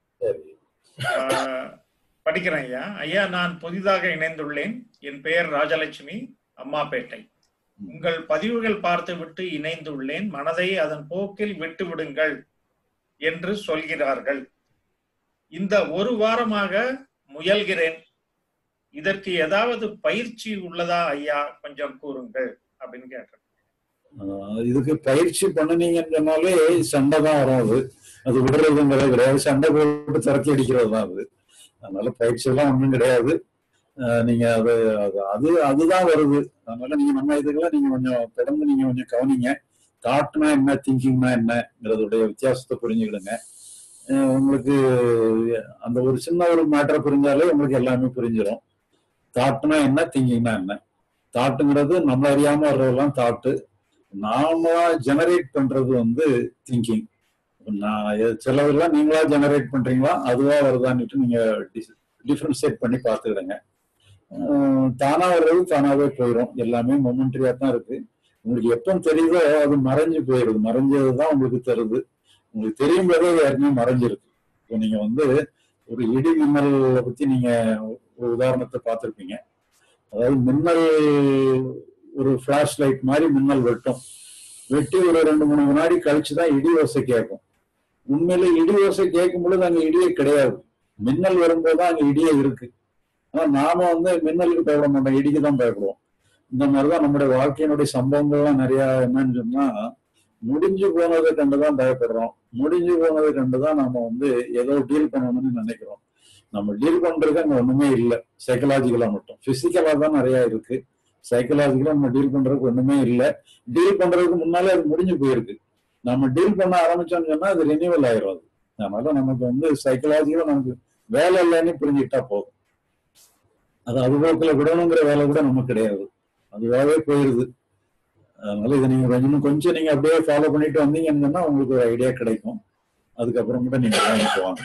ஆஹ், படிக்கிறேன் ஐயா ஐயா நான் புதிதாக இணைந்துள்ளேன் என் பெயர் ராஜலட்சுமி அம்மாப்பேட்டை உங்கள் பதிவுகள் பார்த்துவிட்டு இணைந்துள்ளேன் மனதை அதன் போக்கில் விட்டு விடுங்கள் என்று சொல்கிறார்கள் இந்த ஒரு வாரமாக முயல்கிறேன் இதற்கு ஏதாவது பயிற்சி உள்ளதா ஐயா கொஞ்சம் கூறுங்கள் அப்படின்னு கேட்டேன் ஆஹ் இதுக்கு பயிற்சி பண்ணுனீங்கன்னு சொன்னாலே சண்டை தான் வரும் அது அது விடுறதுங்கிறது கிடையாது சண்டை போட்டு திறக்கி அடிக்கிறது தான் அது அதனால பயிற்சி எல்லாம் ஒன்றும் கிடையாது ஆஹ் நீங்க அது அது அது அதுதான் வருது அதனால நீங்க நம்ம இதுக்கெல்லாம் நீங்க கொஞ்சம் தொடர்ந்து நீங்க கொஞ்சம் கவனிங்க தாட்னா என்ன திங்கிங்னா என்னங்கிறதுடைய வித்தியாசத்தை புரிஞ்சுக்கிடுங்க ஆஹ் உங்களுக்கு அந்த ஒரு சின்ன ஒரு மேட்டரை புரிஞ்சாலே உங்களுக்கு எல்லாமே புரிஞ்சிடும் தாட்னா என்ன திங்கிங்னா என்ன தாட்டுங்கிறது நம்ம அறியாம வர்றதெல்லாம் தாட்டு நாம ஜெனரேட் பண்றது வந்து திங்கிங் நான் எ- சிலதெல்லாம் நீங்களா ஜெனரேட் பண்றீங்களா அதுவா வருதான்னுட்டு நீங்க டிஃபரன்ஷியேட் பண்ணி பார்த்துக்கிடுங்க அஹ் தானா வர்றது தானாவே போயிடும் எல்லாமே மொமெண்ட்ரியா தான் இருக்கு உங்களுக்கு எப்போ தெரியுதோ அது மறைஞ்சு போயிடுது மறைஞ்சது தான் உங்களுக்கு தருது உங்களுக்கு தெரியும் போதே அது ஏற்கனவே மறைஞ்சிருக்கு இப்போ நீங்க வந்து ஒரு இடி மின்னலை பத்தி நீங்க ஒரு உதாரணத்தை பார்த்திருப்பீங்க அதாவது மின்னல் ஒரு ஃபிளாஷ் லைட் மாதிரி மின்னல் வெட்டும் வெட்டி ஒரு ரெண்டு மூணு வினாடி கழிச்சு தான் இடி ஓசை கேட்கும் உண்மையில இடி ஓசை கேட்கும் பொழுது அங்க இடியே கிடையாது மின்னல் வரும்போது தான் அங்க இடியே இருக்கு ஆனா நாம வந்து மின்னலுக்கு பயப்பட மாட்டோம் இடிக்கு தான் பயப்படுவோம் இந்த மாதிரிதான் நம்முடைய வாழ்க்கையினுடைய சம்பவங்கள்லாம் நிறைய என்னன்னு சொன்னா முடிஞ்சு போனதை கண்டுதான் பயப்படுறோம் முடிஞ்சு போனதை கண்டுதான் நாம வந்து ஏதோ டீல் பண்ணணும்னு நினைக்கிறோம் நம்ம டீல் பண்றது அங்க ஒண்ணுமே இல்லை சைக்கலாஜிக்கலா மட்டும் பிசிக்கலா தான் நிறைய இருக்கு சைக்கலாஜிக்கலா நம்ம டீல் பண்றதுக்கு ஒண்ணுமே இல்லை டீல் பண்றதுக்கு முன்னாலே அது முடிஞ்சு போயிருக்கு நம்ம டீல் பண்ண ஆரம்பிச்சோம்னு சொன்னா அது ரினிவல் ஆயிரும் அது அதனால நமக்கு வந்து சைக்கலாஜிக்கலா நமக்கு வேலை இல்லைன்னு புரிஞ்சுக்கிட்டா போதும் அது அதுபோக்கில் விடணுங்கிற வேலை கூட நமக்கு கிடையாது அதுவாகவே போயிருது அதனால இதை நீங்க கொஞ்சம் இன்னும் கொஞ்சம் நீங்க அப்படியே ஃபாலோ பண்ணிட்டு வந்தீங்கன்னு சொன்னா உங்களுக்கு ஒரு ஐடியா கிடைக்கும் அதுக்கப்புறம் கூட நீங்க வாங்கிட்டு வாங்க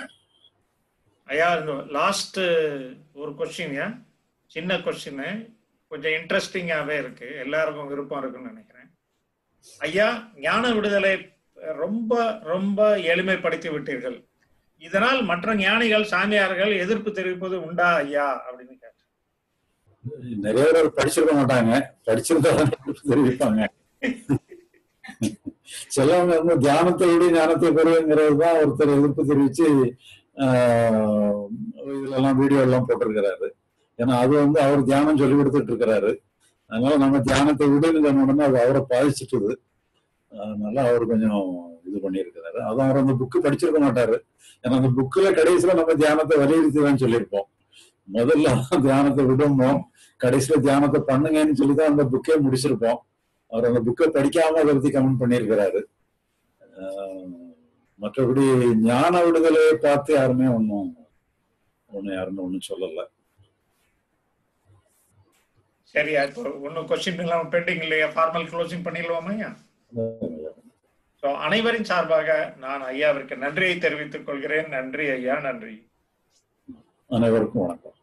ஐயா லாஸ்ட் ஒரு கொஸ்டின்யா சின்ன கொஸ்டின் கொஞ்சம் இன்ட்ரெஸ்டிங்காவே இருக்கு எல்லாருக்கும் விருப்பம் இருக்குன்னு நினைக்கிறேன் ஐயா ஞான விடுதலை ரொம்ப ரொம்ப எளிமைப்படுத்தி விட்டீர்கள் இதனால் மற்ற ஞானிகள் சாமியார்கள் எதிர்ப்பு தெரிவிப்பது உண்டா ஐயா அப்படின்னு கேட்டேன் நிறைய பேர் படிச்சிருக்க மாட்டாங்க படிச்சிருந்தா தான் தெரிவிப்பாங்க சிலவங்க வந்து தியானத்தை விட ஞானத்தை பெறுங்கிறது தான் ஒருத்தர் எதிர்ப்பு தெரிவிச்சு ஆஹ், இதுலலாம் வீடியோ எல்லாம் போட்டிருக்கிறாரு ஏன்னா அது வந்து அவர் தியானம் சொல்லி கொடுத்துட்டு இருக்கிறாரு அதனால நம்ம தியானத்தை விடுன்னு சொன்ன உடனே அது அவரை பாதிச்சிட்டுது அதனால அவர் கொஞ்சம் இது பண்ணியிருக்கிறாரு அதுவும் அவர் அந்த புக்கு படிச்சிருக்க மாட்டாரு ஏன்னா அந்த புக்கில் கடைசியில நம்ம தியானத்தை வலியுறுத்தி தான் சொல்லியிருப்போம் முதல்ல தியானத்தை விடும்போம் கடைசியில தியானத்தை பண்ணுங்கன்னு சொல்லி தான் அந்த புக்கே முடிச்சிருப்போம் அவர் அந்த புக்கை படிக்காம அதை பத்தி கமெண்ட் பண்ணியிருக்கிறாரு ஆஹ் மற்றபடி ஞான விடுதலையை பார்த்து யாருமே ஒன்றும் ஒன்றும் யாருமே ஒன்றும் சொல்லலை சரியா இப்போ ஒன்றும் கொஸ்டின் இல்லாம பெண்டிங் இல்லையா ஃபார்மல் க்ளோசிங் பண்ணிடலாமா ஐயா ஸோ அனைவரின் சார்பாக நான் ஐயாவிற்கு நன்றியை தெரிவித்துக் கொள்கிறேன் நன்றி ஐயா நன்றி அனைவருக்கும் வணக்கம்